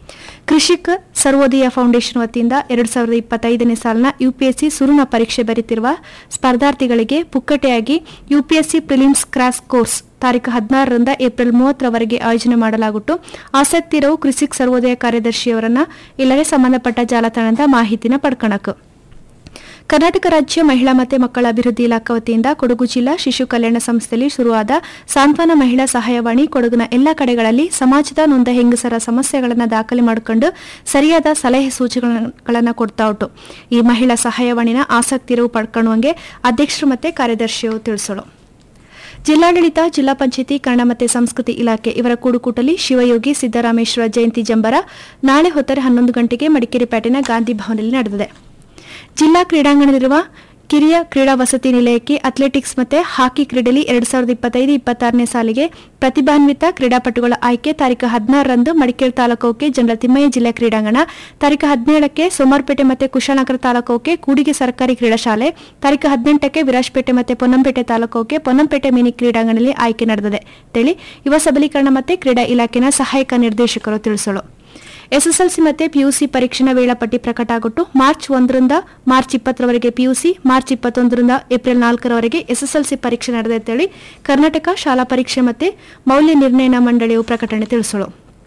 ಕೃಷಿಕ ಸರ್ವೋದಯ ಫೌಂಡೇಶನ್ ವತಿಯಿಂದ ಎರಡು ಸಾವಿರದ ಇಪ್ಪತ್ತೈದನೇ ಸಾಲಿನ ಯುಪಿಎಸ್ಸಿ ಸುರುನ ಪರೀಕ್ಷೆ ಬರೆತಿರುವ ಸ್ಪರ್ಧಾರ್ಥಿಗಳಿಗೆ ಪುಕ್ಕಟೆಯಾಗಿ ಯುಪಿಎಸ್ಸಿ ಪ್ರಿಲಿಮ್ಸ್ ಕ್ರಾಸ್ ಕೋರ್ಸ್ ತಾರೀಕು ಹದಿನಾರರಿಂದ ಏಪ್ರಿಲ್ ಮೂವತ್ತರವರೆಗೆ ಆಯೋಜನೆ ಮಾಡಲಾಗುಟ್ಟು ಆಸಕ್ತಿ ಇರೋ ಕೃಷಿಕ್ ಸರ್ವೋದಯ ಕಾರ್ಯದರ್ಶಿಯವರನ್ನ ಇಲ್ಲವೇ ಸಂಬಂಧಪಟ್ಟ ಜಾಲತಾಣದ ಮಾಹಿತಿನ ಪಡ್ಕಣಕು ಕರ್ನಾಟಕ ರಾಜ್ಯ ಮಹಿಳಾ ಮತ್ತು ಮಕ್ಕಳ ಅಭಿವೃದ್ಧಿ ಇಲಾಖೆ ವತಿಯಿಂದ ಕೊಡಗು ಜಿಲ್ಲಾ ಶಿಶು ಕಲ್ಯಾಣ ಸಂಸ್ಥೆಯಲ್ಲಿ ಶುರುವಾದ ಸಾಂತ್ವನ ಮಹಿಳಾ ಸಹಾಯವಾಣಿ ಕೊಡಗಿನ ಎಲ್ಲ ಕಡೆಗಳಲ್ಲಿ ಸಮಾಜದ ನೊಂದ ಹೆಂಗಸರ ಸಮಸ್ಯೆಗಳನ್ನು ದಾಖಲೆ ಮಾಡಿಕೊಂಡು ಸರಿಯಾದ ಸಲಹೆ ಸೂಚನೆಗಳನ್ನು ಕೊಡ್ತಾ ಉಂಟು ಈ ಮಹಿಳಾ ಸಹಾಯವಾಣಿನ ಆಸಕ್ತಿ ಇರುವ ಪಡ್ಕೊಳ್ಳುವಂಗೆ ಅಧ್ಯಕ್ಷರು ಮತ್ತು ಕಾರ್ಯದರ್ಶಿಯು ತಿಳಿಸೋಳು ಜಿಲ್ಲಾಡಳಿತ ಜಿಲ್ಲಾ ಪಂಚಾಯತಿ ಕನ್ನಡ ಮತ್ತು ಸಂಸ್ಕೃತಿ ಇಲಾಖೆ ಇವರ ಕೂಡುಕೂಟಲಿ ಶಿವಯೋಗಿ ಸಿದ್ದರಾಮೇಶ್ವರ ಜಯಂತಿ ಜಂಬರ ನಾಳೆ ಹೊತ್ತರೆ ಹನ್ನೊಂದು ಗಂಟೆಗೆ ಮಡಿಕೇರಿ ಪೇಟೆನ ಗಾಂಧಿ ಭವನದಲ್ಲಿ ನಡೆದಿದೆ ಜಿಲ್ಲಾ ಕ್ರೀಡಾಂಗಣದಲ್ಲಿರುವ ಕಿರಿಯ ಕ್ರೀಡಾ ವಸತಿ ನಿಲಯಕ್ಕೆ ಅಥ್ಲೆಟಿಕ್ಸ್ ಮತ್ತು ಹಾಕಿ ಕ್ರೀಡೆಯಲ್ಲಿ ಎರಡ್ ಸಾವಿರದ ಇಪ್ಪತ್ತೈದು ಇಪ್ಪತ್ತಾರನೇ ಸಾಲಿಗೆ ಪ್ರತಿಭಾನ್ವಿತ ಕ್ರೀಡಾಪಟುಗಳ ಆಯ್ಕೆ ತಾರೀಕು ಹದಿನಾರರಂದು ಮಡಿಕೇರಿ ತಾಲೂಕಕ್ಕೆ ಜನರಲ್ ತಿಮ್ಮಯ್ಯ ಜಿಲ್ಲಾ ಕ್ರೀಡಾಂಗಣ ತಾರೀಕು ಹದಿನೇಳಕ್ಕೆ ಸೋಮಾರ್ಪೇಟೆ ಮತ್ತು ಕುಶಾಲನಗರ ತಾಲೂಕಕ್ಕೆ ಕೂಡಿಗೆ ಸರ್ಕಾರಿ ಕ್ರೀಡಾ ಶಾಲೆ ತಾರೀಕು ಹದಿನೆಂಟಕ್ಕೆ ವಿರಾಜಪೇಟೆ ಮತ್ತು ಪೊನ್ನಂಪೇಟೆ ತಾಲೂಕಕ್ಕೆ ಪೊನ್ನಂಪೇಟೆ ಮಿನಿ ಕ್ರೀಡಾಂಗಣದಲ್ಲಿ ಆಯ್ಕೆ ನಡೆದಿದೆ ತಿಳಿ ಯುವ ಸಬಲೀಕರಣ ಮತ್ತು ಕ್ರೀಡಾ ಇಲಾಖೆನ ಸಹಾಯಕ ನಿರ್ದೇಶಕರು ತಿಳಿಸಲು ಎಸ್ಎಸ್ಎಲ್ಸಿ ಮತ್ತೆ ಪಿಯುಸಿ ಪರೀಕ್ಷೆನ ವೇಳಾಪಟ್ಟಿ ಪ್ರಕಟ ಆಗಿಟ್ಟು ಮಾರ್ಚ್ ಒಂದರಿಂದ ಮಾರ್ಚ್ ಇಪ್ಪತ್ತರವರೆಗೆ ಪಿಯುಸಿ ಮಾರ್ಚ್ ಇಪ್ಪತ್ತೊಂದರಿಂದ ಏಪ್ರಿಲ್ ನಾಲ್ಕರವರೆಗೆ ಎಸ್ಎಸ್ಎಲ್ಸಿ ಪರೀಕ್ಷೆ ನಡೆದ ಅಂತೇಳಿ ಕರ್ನಾಟಕ ಶಾಲಾ ಪರೀಕ್ಷೆ ಮತ್ತೆ ಮೌಲ್ಯ ನಿರ್ಣಯನ ಮಂಡಳಿಯು ಪ್ರಕಟಣೆ ತಿಳಿಸಲು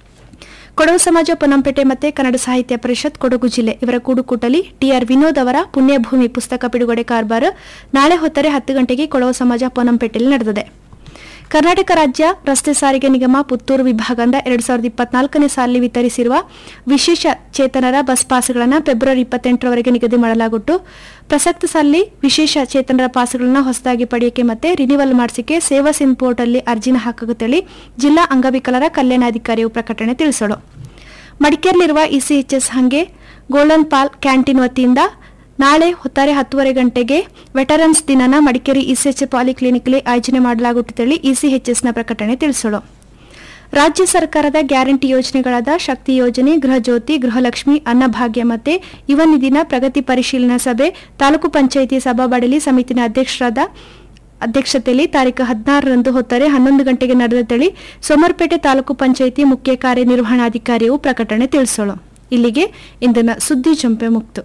ಕೊಡಗು ಸಮಾಜ ಪೊನ್ನಂಪೇಟೆ ಮತ್ತೆ ಕನ್ನಡ ಸಾಹಿತ್ಯ ಪರಿಷತ್ ಕೊಡಗು ಜಿಲ್ಲೆ ಇವರ ಕೂಡುಕೂಟಲಿ ಟಿಆರ್ ವಿನೋದ್ ಅವರ ಪುಣ್ಯಭೂಮಿ ಪುಸ್ತಕ ಬಿಡುಗಡೆ ಕಾರ್ಬಾರ್ ನಾಳೆ ಹೊತ್ತರೆ ಹತ್ತು ಗಂಟೆಗೆ ಕೊಡಗು ಸಮಾಜ ಪೊನ್ನಂಪೇಟೆಯಲ್ಲಿ ನಡೆದಿದೆ ಕರ್ನಾಟಕ ರಾಜ್ಯ ರಸ್ತೆ ಸಾರಿಗೆ ನಿಗಮ ಪುತ್ತೂರು ವಿಭಾಗದಿಂದ ಎರಡು ಸಾವಿರದ ಇಪ್ಪತ್ನಾಲ್ಕನೇ ಸಾಲಿನಲ್ಲಿ ವಿತರಿಸಿರುವ ವಿಶೇಷ ಚೇತನರ ಬಸ್ ಪಾಸ್ಗಳನ್ನು ಫೆಬ್ರವರಿ ಇಪ್ಪತ್ತೆಂಟರವರೆಗೆ ನಿಗದಿ ಮಾಡಲಾಗುಟ್ಟು ಪ್ರಸಕ್ತ ಸಾಲಿನಲ್ಲಿ ವಿಶೇಷ ಚೇತನರ ಪಾಸ್ಗಳನ್ನು ಹೊಸದಾಗಿ ಪಡೆಯಕ್ಕೆ ಮತ್ತೆ ರಿನಿವಲ್ ಮಾಡಿಸಿಕೆ ಸೇವಾ ಸಿನ್ ಪೋರ್ಟಲ್ಲಿ ಅರ್ಜಿನ ಹಾಕುತ್ತೇಳಿ ಜಿಲ್ಲಾ ಅಂಗವಿಕಲರ ಕಲ್ಯಾಣಾಧಿಕಾರಿಯು ಪ್ರಕಟಣೆ ತಿಳಿಸೋಳು ಮಡಿಕೇರಿಯಲ್ಲಿರುವ ಇಸಿಎಚ್ಎಸ್ ಹಂಗೆ ಗೋಲ್ಡನ್ ಪಾಲ್ ಕ್ಯಾಂಟೀನ್ ವತಿಯಿಂದ ನಾಳೆ ಹೊತ್ತಾರೆ ಹತ್ತುವರೆ ಗಂಟೆಗೆ ವೆಟರನ್ಸ್ ದಿನನ ಮಡಿಕೇರಿ ಇಸಿಎಚ್ ಪಾಲಿಕ್ಲಿನಿಕ್ಲಿ ಆಯೋಜನೆ ಮಾಡಲಾಗುತ್ತದೆ ಇಸಿಎಚ್ಎಸ್ನ ಪ್ರಕಟಣೆ ತಿಳಿಸೋಳು ರಾಜ್ಯ ಸರ್ಕಾರದ ಗ್ಯಾರಂಟಿ ಯೋಜನೆಗಳಾದ ಶಕ್ತಿ ಯೋಜನೆ ಗೃಹಜ್ಯೋತಿ ಗೃಹಲಕ್ಷ್ಮಿ ಅನ್ನಭಾಗ್ಯ ಮತ್ತೆ ಯುವ ನಿಧಿನ ಪ್ರಗತಿ ಪರಿಶೀಲನಾ ಸಭೆ ತಾಲೂಕು ಪಂಚಾಯಿತಿ ಸಭಾಬಡಲಿ ಸಮಿತಿನ ಅಧ್ಯಕ್ಷರಾದ ಅಧ್ಯಕ್ಷತೆಯಲ್ಲಿ ತಾರೀಕು ಹದಿನಾರರಂದು ಹೊತ್ತರೆ ಹನ್ನೊಂದು ಗಂಟೆಗೆ ನಡೆದ ತಳಿ ಸೋಮರ್ಪೇಟೆ ತಾಲೂಕು ಪಂಚಾಯಿತಿ ಮುಖ್ಯ ಕಾರ್ಯನಿರ್ವಹಣಾಧಿಕಾರಿಯು ಪ್ರಕಟಣೆ ತಿಳಿಸೋಳು ಇಲ್ಲಿಗೆ ಇಂದಿನ ಸುದ್ದಿ ಜಂಪೆ ಮುಕ್ತು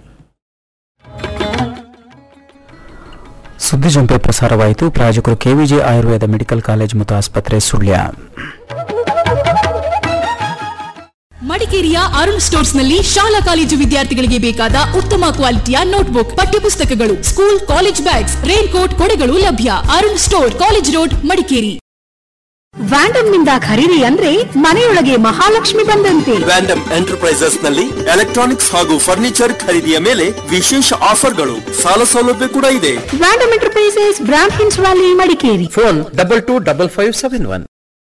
ಸುದ್ದಿ ಜಂಪೆ ಪ್ರಸಾರವಾಯಿತು ಪ್ರಾಯೋಜಕರು ಕೆವಿಜೆ ಆಯುರ್ವೇದ ಮೆಡಿಕಲ್ ಕಾಲೇಜ್ ಮತ್ತು ಆಸ್ಪತ್ರೆ ಸುಳ್ಯ ಮಡಿಕೇರಿಯ ಅರುಣ್ ಸ್ಟೋರ್ಸ್ ನಲ್ಲಿ ಶಾಲಾ ಕಾಲೇಜು ವಿದ್ಯಾರ್ಥಿಗಳಿಗೆ ಬೇಕಾದ ಉತ್ತಮ ಕ್ವಾಲಿಟಿಯ ನೋಟ್ಬುಕ್ ಪಠ್ಯಪುಸ್ತಕಗಳು school college bags rain coat ಕೊಡೆಗಳು ಲಭ್ಯ Arun store college road Madikeri ವ್ಯಾಂಡಮ್ ನಿಂದ ಖರೀದಿ ಅಂದ್ರೆ ಮನೆಯೊಳಗೆ ಮಹಾಲಕ್ಷ್ಮಿ ಬಂದಂತೆ ವ್ಯಾಂಡಮ್ ಎಂಟರ್ಪ್ರೈಸಸ್ ನಲ್ಲಿ ಎಲೆಕ್ಟ್ರಾನಿಕ್ಸ್ ಹಾಗೂ ಫರ್ನಿಚರ್ ಖರೀದಿಯ ಮೇಲೆ ವಿಶೇಷ ಆಫರ್ಗಳು ಸಾಲ ಸೌಲಭ್ಯ ಕೂಡ ಇದೆ ವ್ಯಾಂಡಮ್ ಎಂಟರ್ಪ್ರೈಸಸ್ ಬ್ರಾಂಡ್ ಹಿನ್ಸ್ valley Madikeri phone double two double five seven one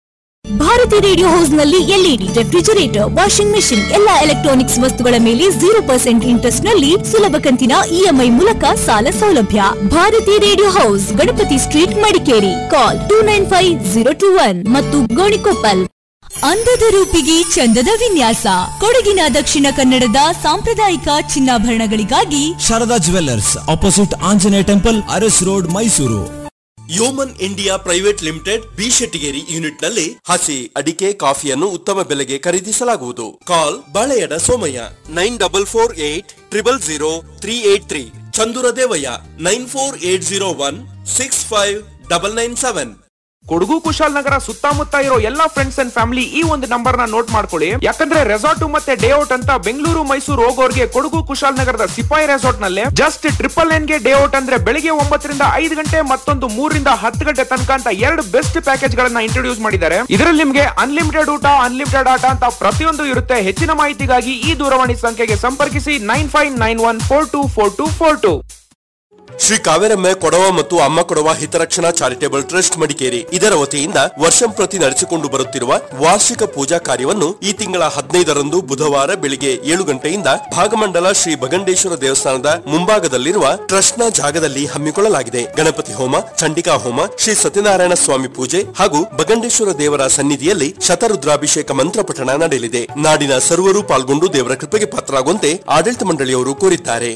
Bharathi radio house ನಲ್ಲಿ ಎಲ್ಇಡಿ ರೆಫ್ರಿಜರೇಟರ್ ವಾಷಿಂಗ್ ಮೆಷಿನ್ ಎಲ್ಲಾ ಎಲೆಕ್ಟ್ರಾನಿಕ್ಸ್ ವಸ್ತುಗಳ ಮೇಲೆ ಜೀರೋ ಪರ್ಸೆಂಟ್ ಇಂಟ್ರೆಸ್ಟ್ ನಲ್ಲಿ ಸುಲಭ ಕಂತಿನ ಇಎಂಐ ಮೂಲಕ ಸಾಲ ಸೌಲಭ್ಯ Bharathi radio house Ganapathi street Madikeri call two nine five zero two one ಮತ್ತು ಗೋಣಿಕೊಪ್ಪಲ್ ಅಂದದ ರೂಪಿಗೆ ಚಂದದ ವಿನ್ಯಾಸ ಕೊಡಗಿನ ದಕ್ಷಿಣ ಕನ್ನಡದ ಸಾಂಪ್ರದಾಯಿಕ ಚಿನ್ನಾಭರಣಗಳಿಗಾಗಿ Sharada jewellers opposite Anjaneya temple Aras road Mysuru Yeoman India private limited B Shettigeri unit ನಲ್ಲಿ ಹಸಿ ಅಡಿಕೆ ಕಾಫಿಯನ್ನು ಉತ್ತಮ ಬೆಲೆಗೆ ಖರೀದಿಸಲಾಗುವುದು call Baleyada Somaiah nine double four eight triple zero three eight three Chandura Devaiah nine four eight zero one six five double nine seven Kodagu Kushalanagara ಸುತ್ತಮುತ್ತ ಇರೋ ಎಲ್ಲಾ ಫ್ರೆಂಡ್ಸ್ ಅಂಡ್ ಫ್ಯಾಮಿಲಿ ಈ ಒಂದು ನಂಬರ್ ನ ನೋಟ್ ಮಾಡ್ಕೊಳ್ಳಿ ಯಾಕಂದ್ರೆ ರೆಸಾರ್ಟ್ ಮತ್ತೆ ಡೇ ಔಟ್ ಅಂತ ಬೆಂಗಳೂರು ಮೈಸೂರು ಹೋಗೋರ್ಗೆ ಕೊಡಗು ಕುಶಾಲನಗರದ ಸಿಪಾಯಿ ರೆಸಾರ್ಟ್ ನಲ್ಲಿ ಜಸ್ಟ್ ಟ್ರಿಪಲ್ ನೈನ್ ಗೆ ಡೇ ಔಟ್ ಅಂದ್ರೆ ಬೆಳಿಗ್ಗೆ ಒಂಬತ್ತರಿಂದ ಐದು ಗಂಟೆ ಮತ್ತೊಂದು ಮೂರರಿಂದ ಹತ್ತು ಗಂಟೆ ತನಕ ಅಂತ ಎರಡು ಬೆಸ್ಟ್ ಪ್ಯಾಕೇಜ್ ಗಳನ್ನ ಇಂಟ್ರೊಡ್ಯೂಸ್ ಮಾಡಿದ್ದಾರೆ ಇದರಲ್ಲಿ ನಿಮ್ಗೆ ಅನ್ಲಿಮಿಟೆಡ್ ಊಟ ಅನ್ಲಿಮಿಟೆಡ್ ಆಟ ಅಂತ ಪ್ರತಿಯೊಂದು ಇರುತ್ತೆ ಹೆಚ್ಚಿನ ಮಾಹಿತಿಗಾಗಿ ಈ ದೂರವಾಣಿ ಸಂಖ್ಯೆಗೆ ಸಂಪರ್ಕಿಸಿ nine five nine one four two four two four two Shri Kaveramma Kodava ಮತ್ತು ಅಮ್ಮ ಕೊಡವ ಹಿತರಕ್ಷಣಾ ಚಾರಿಟೇಬಲ್ ಟ್ರಸ್ಟ್ ಮಡಿಕೇರಿ ಇದರ ವತಿಯಿಂದ ವರ್ಷಂಪ್ರತಿ ನಡೆಸಿಕೊಂಡು ಬರುತ್ತಿರುವ ವಾರ್ಷಿಕ ಪೂಜಾ ಕಾರ್ಯವನ್ನು ಈ ತಿಂಗಳ ಹದಿನೈದರಂದು ಬುಧವಾರ ಬೆಳಿಗ್ಗೆ ಏಳು ಗಂಟೆಯಿಂದ ಭಾಗಮಂಡಲ ಶ್ರೀ ಭಗಂಡೇಶ್ವರ ದೇವಸ್ಥಾನದ ಮುಂಭಾಗದಲ್ಲಿರುವ ಟ್ರಸ್ಟ್ನ ಜಾಗದಲ್ಲಿ ಹಮ್ಮಿಕೊಳ್ಳಲಾಗಿದೆ ಗಣಪತಿ ಹೋಮ ಚಂಡಿಕಾ ಹೋಮ ಶ್ರೀ ಸತ್ಯನಾರಾಯಣ ಸ್ವಾಮಿ ಪೂಜೆ ಹಾಗೂ ಭಗಂಡೇಶ್ವರ ದೇವರ ಸನ್ನಿಧಿಯಲ್ಲಿ ಶತರುದ್ರಾಭಿಷೇಕ ಮಂತ್ರ ಪಠಣ ನಡೆಯಲಿದೆ ನಾಡಿನ ಸರ್ವರು ಪಾಲ್ಗೊಂಡು ದೇವರ ಕೃಪೆಗೆ ಪಾತ್ರರಾಗುವಂತೆ ಆಡಳಿತ ಮಂಡಳಿಯವರು ಕೋರಿದ್ದಾರೆ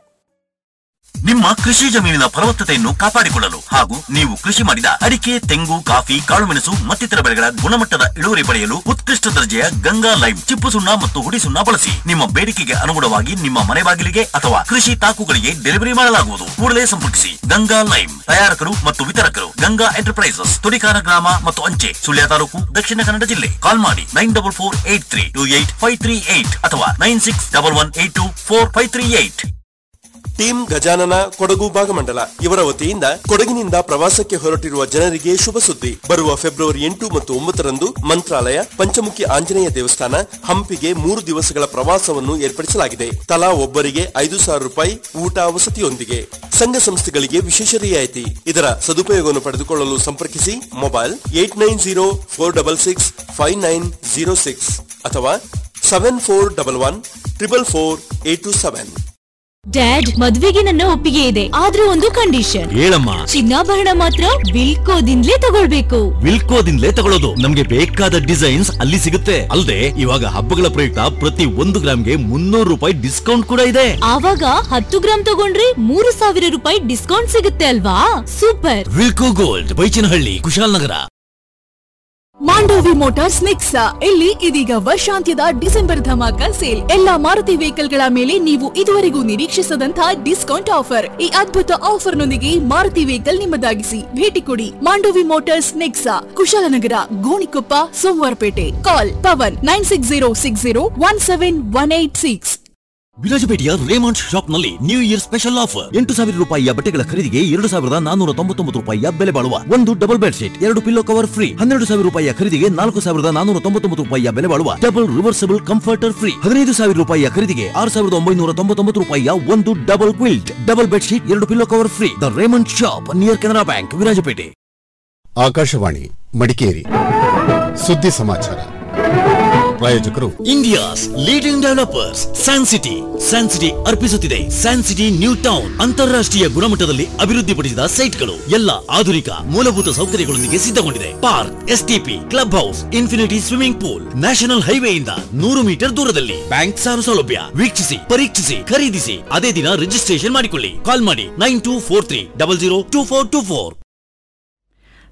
ನಿಮ್ಮ ಕೃಷಿ ಜಮೀನಿನ ಫಲವತ್ತತೆಯನ್ನು ಕಾಪಾಡಿಕೊಳ್ಳಲು ಹಾಗೂ ನೀವು ಕೃಷಿ ಮಾಡಿದ ಅಡಿಕೆ ತೆಂಗು ಕಾಫಿ ಕಾಳುಮೆಣಸು ಮತ್ತಿತರ ಬೆಳೆಗಳ ಗುಣಮಟ್ಟದ ಇಳುವರಿ ಪಡೆಯಲು ಉತ್ಕೃಷ್ಟ ದರ್ಜೆಯ ಗಂಗಾ ಲೈವ್ ಚಿಪ್ಪು ಸುಣ್ಣ ಮತ್ತು ಹುಡಿ ಸುಣ್ಣ ಬಳಸಿ ನಿಮ್ಮ ಬೇಡಿಕೆಗೆ ಅನುಗುಣವಾಗಿ ನಿಮ್ಮ ಮನೆ ಬಾಗಿಲಿಗೆ ಅಥವಾ ಕೃಷಿ ತಾಕುಗಳಿಗೆ ಡೆಲಿವರಿ ಮಾಡಲಾಗುವುದು ಕೂಡಲೇ ಸಂಪರ್ಕಿಸಿ ಗಂಗಾ ಲೈವ್ ತಯಾರಕರು ಮತ್ತು ವಿತರಕರು ಗಂಗಾ ಎಂಟರ್ಪ್ರೈಸಸ್ ತುಡಿಕಾರ ಗ್ರಾಮ ಮತ್ತು ಅಂಚೆ ಸುಳ್ಯ ತಾಲೂಕು ದಕ್ಷಿಣ ಕನ್ನಡ ಜಿಲ್ಲೆ ಕಾಲ್ ಮಾಡಿ nine double four eight three two eight five three eight ಅಥವಾ nine six double one eight two four five three eight team Gajanana Kodagu Bhagamandala ಇವರ ವತಿಯಿಂದ ಕೊಡಗಿನಿಂದ ಪ್ರವಾಸಕ್ಕೆ ಹೊರಟಿರುವ ಜನರಿಗೆ ಶುಭ ಸುದ್ದಿ ಬರುವ ಫೆಬ್ರವರಿ ಎಂಟು ಮತ್ತು ಒಂಬತ್ತರಂದು ಮಂತ್ರಾಲಯ ಪಂಚಮುಖಿ ಆಂಜನೇಯ ದೇವಸ್ಥಾನ ಹಂಪಿಗೆ ಮೂರು ದಿವಸಗಳ ಪ್ರವಾಸವನ್ನು ಏರ್ಪಡಿಸಲಾಗಿದೆ ತಲಾ ಒಬ್ಬರಿಗೆ ಐದು ಸಾವಿರ ರೂಪಾಯಿ ಊಟ ವಸತಿಯೊಂದಿಗೆ ಸಂಘ ಸಂಸ್ಥೆಗಳಿಗೆ ವಿಶೇಷ ರಿಯಾಯಿತಿ ಇದರ ಸದುಪಯೋಗವನ್ನು ಪಡೆದುಕೊಳ್ಳಲು ಸಂಪರ್ಕಿಸಿ mobile eight nine zero four double six five nine zero six ಅಥವಾ seven four double one triple four eight two seven dad ಮದ್ವೆಗೆ ನನ್ನ ಒಪ್ಪಿಗೆ ಇದೆ ಆದ್ರೆ ಒಂದು ಕಂಡೀಷನ್ ಹೇಳಮ್ಮ ಚಿನ್ನಾಭರಣ ಮಾತ್ರ ವಿಲ್ಕೋದಿಂದಲೇ ತಗೊಳ್ಬೇಕು ವಿಲ್ಕೋದಿಂದಲೇ ತಗೊಳ್ಳೋದು ನಮ್ಗೆ ಬೇಕಾದ ಡಿಸೈನ್ಸ್ ಅಲ್ಲಿ ಸಿಗುತ್ತೆ ಅಲ್ಲದೆ ಇವಾಗ ಹಬ್ಬಗಳ ಪ್ರಯುಕ್ತ ಪ್ರತಿ ಒಂದು ಗ್ರಾಮ್ಗೆ ಮುನ್ನೂರು ರೂಪಾಯಿ ಡಿಸ್ಕೌಂಟ್ ಕೂಡ ಇದೆ ಆವಾಗ ಹತ್ತು ಗ್ರಾಮ್ ತಗೊಂಡ್ರೆ ಮೂರು ಸಾವಿರ ರೂಪಾಯಿ ಡಿಸ್ಕೌಂಟ್ ಸಿಗುತ್ತೆ ಅಲ್ವಾ super Wilco gold Baichanahalli Kushalanagara Mandovi motors Nexa ಇಲ್ಲಿ ಇದೀಗ ವರ್ಷಾಂತ್ಯದ ಡಿಸೆಂಬರ್ ಧಮಾಕ ಸೇಲ್ ಎಲ್ಲಾ ಮಾರುತಿ ವೆಹಿಕಲ್ ಗಳ ಮೇಲೆ ನೀವು ಇದುವರೆಗೂ ನಿರೀಕ್ಷಿಸದಂತಹ ಡಿಸ್ಕೌಂಟ್ ಆಫರ್ ಈ ಅದ್ಭುತ ಆಫರ್ ನೊಂದಿಗೆ ಮಾರುತಿ ವೆಹಿಕಲ್ ನಿಮ್ಮದಾಗಿಸಿ ಭೇಟಿ ಕೊಡಿ Mandovi motors Nexa Kushalanagara Gonikoppa Somwarpet call Pavan nine six zero six zero one seven one eight six ವಿರಾಜಪೇಟೆಯ ರೇಮಂಡ್ ಶಾಪ್ ನಲ್ಲಿ ನ್ಯೂ ಇಯರ್ ಸ್ಪೆಷಲ್ ಆಫರ್ ಎಂಟು ಸಾವಿರ ರೂಪಾಯಿಯ ಬಟ್ಟೆಗಳ ಖರೀದಿಗೆ ಎರಡು ಸಾವಿರದ ನಾನೂರ ತೊಂಬತ್ತೊಂಬತ್ತು ರೂಪಾಯಿಯ ಬೆಲೆ ಬಾಳುವ ಒಂದು ಡಬಲ್ ಬೆಡ್ ಶೀಟ್ ಎರಡು ಪಿಲ್ಲೋ ಕವರ್ ಫ್ರೀ ಹನ್ನೆರಡು ಸಾವಿರ ರೂಪಾಯಿಯ ಖರೀದಿಗೆ ನಾಲ್ಕು ಸಾವಿರದ ನಾನೂರ ತೊಂಬತ್ತೊಂಬತ್ತು ರೂಪಾಯಿಯ ಬೆಲೆ ಬಾಳುವ ಡಬಲ್ ರಿವರ್ಸಬಲ್ ಕಂಫರ್ಟರ್ ಫ್ರೀ ಹದಿನೈದು ಸಾವಿರ ರೂಪಾಯಿಯ ಖರೀದಿಗೆ ಆರು ಸಾವಿರದ ಒಂಬೈನೂರ ತೊಂಬತ್ತೊಂಬತ್ತು ರೂಪಾಯಿಯ ಒಂದು double quilt double bed sheet ಎರಡು pillow cover free the Raymond shop near Canara bank Virajpet Akashvani Madikeri ಸುದ್ದಿ ಸಮಾಚಾರ ಪ್ರಾಯೋಜಕರು India's leading developers San City San City ಅರ್ಪಿಸುತ್ತಿದೆ ಸ್ಯಾನ್ ಸಿಟಿ ನ್ಯೂ ಟೌನ್ ಅಂತಾರಾಷ್ಟ್ರೀಯ ಗುಣಮಟ್ಟದಲ್ಲಿ ಅಭಿವೃದ್ಧಿಪಡಿಸಿದ ಸೈಟ್ಗಳು ಎಲ್ಲ ಆಧುನಿಕ ಮೂಲಭೂತ ಸೌಕರ್ಯಗಳೊಂದಿಗೆ ಸಿದ್ಧಗೊಂಡಿದೆ park STP club house infinity swimming pool national ಹೈವೇಯಿಂದ ನೂರು ಮೀಟರ್ ದೂರದಲ್ಲಿ ಬ್ಯಾಂಕ್ ಸಾಲ ಸೌಲಭ್ಯ ವೀಕ್ಷಿಸಿ ಪರೀಕ್ಷಿಸಿ ಖರೀದಿಸಿ ಅದೇ ದಿನ ರಿಜಿಸ್ಟ್ರೇಷನ್ ಮಾಡಿಕೊಳ್ಳಿ ಕಾಲ್ ಮಾಡಿ nine two four three double zero two four two four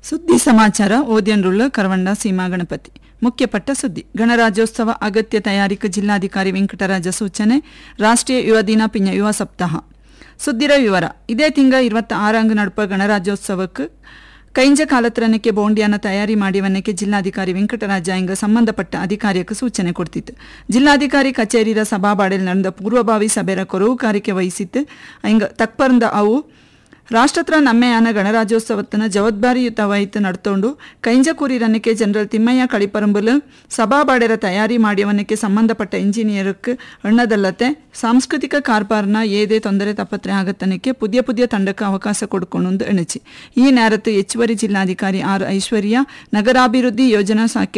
ಸುದ್ದಿ ಸಮಾಚಾರ ಓದ್ಯನ್ರುಳ್ಳು ಕರವಂಡ ಸೀಮಾ ಗಣಪತಿ ಮುಖ್ಯಪಟ್ಟ ಸುದ್ದಿ ಗಣರಾಜ್ಯೋತ್ಸವ ಅಗತ್ಯ ತಯಾರಿಕೆ ಜಿಲ್ಲಾಧಿಕಾರಿ ವೆಂಕಟರಾಜ ಸೂಚನೆ ರಾಷ್ಟ್ರೀಯ ಯುವ ದಿನ ಪಿಂಜ ಯುವ ಸಪ್ತಾಹ ಸುದ್ದಿರ ವಿವರ ಇದೇ ತಿಂಗ ಇರುವತ್ತ ಆರಂಗ ನಡುಪ ಗಣರಾಜ್ಯೋತ್ಸವಕ್ಕೆ ಕೈಂಜ ಕಾಲತ್ರನಕ್ಕೆ ಬೋಂಡಿಯನ್ನ ತಯಾರಿ ಮಾಡಿವನ್ನಕ್ಕೆ ಜಿಲ್ಲಾಧಿಕಾರಿ ವೆಂಕಟರಾಜ ಇಂಗ ಸಂಬಂಧಪಟ್ಟ ಅಧಿಕಾರಿಯಕ್ಕೆ ಸೂಚನೆ ಕೊಡ್ತಿತ್ತು ಜಿಲ್ಲಾಧಿಕಾರಿ ಕಚೇರಿಯ ಸಭಾಬಾಡೆಲ್ ನಡೆದ ಪೂರ್ವಭಾವಿ ಸಭೆಯ ಕೊರವು ಕಾರ್ಯಕ್ಕೆ ವಹಿಸಿತ್ತು ಇಂಗ ತಕ್ಪರ್ದ ಅವು ರಾಷ್ಟ್ರತ್ರ ನಮ್ಮೆಯಾನ ಗಣರಾಜ್ಯೋತ್ಸವತ್ತನ ಜವಾಬ್ದಾರಿಯುತವಾಯಿತು ನಡ್ತೊಂಡು ಕೈಂಜಕೂರಿ ರನ್ನಕ್ಕೆ ಜನರಲ್ ತಿಮ್ಮಯ್ಯ ಕಳಿಪರಂಬುಲು ಸಭಾಬಾಡೆರ ತಯಾರಿ ಮಾಡಿಯವನಕ್ಕೆ ಸಂಬಂಧಪಟ್ಟ ಇಂಜಿನಿಯರ್ಕ್ ಎಣ್ಣದಲ್ಲತೆ ಸಾಂಸ್ಕೃತಿಕ ಕಾರ್ಬಾರ್ನ ಏದೇ ತೊಂದರೆ ತಪ್ಪತ್ರೆ ಆಗತ್ತನಕ್ಕೆ ಪುದಿಯ ಪುದಿಯ ತಂಡಕ್ಕೆ ಅವಕಾಶ ಕೊಡ್ಕೊಂಡು ಎಣಚಿ ಈ ನೇರತ್ತು ಹೆಚ್ಚುವರಿ ಜಿಲ್ಲಾಧಿಕಾರಿ ಆರ್ ಐಶ್ವರ್ಯ ನಗರಾಭಿವೃದ್ಧಿ ಯೋಜನಾ ಶಾಖೆ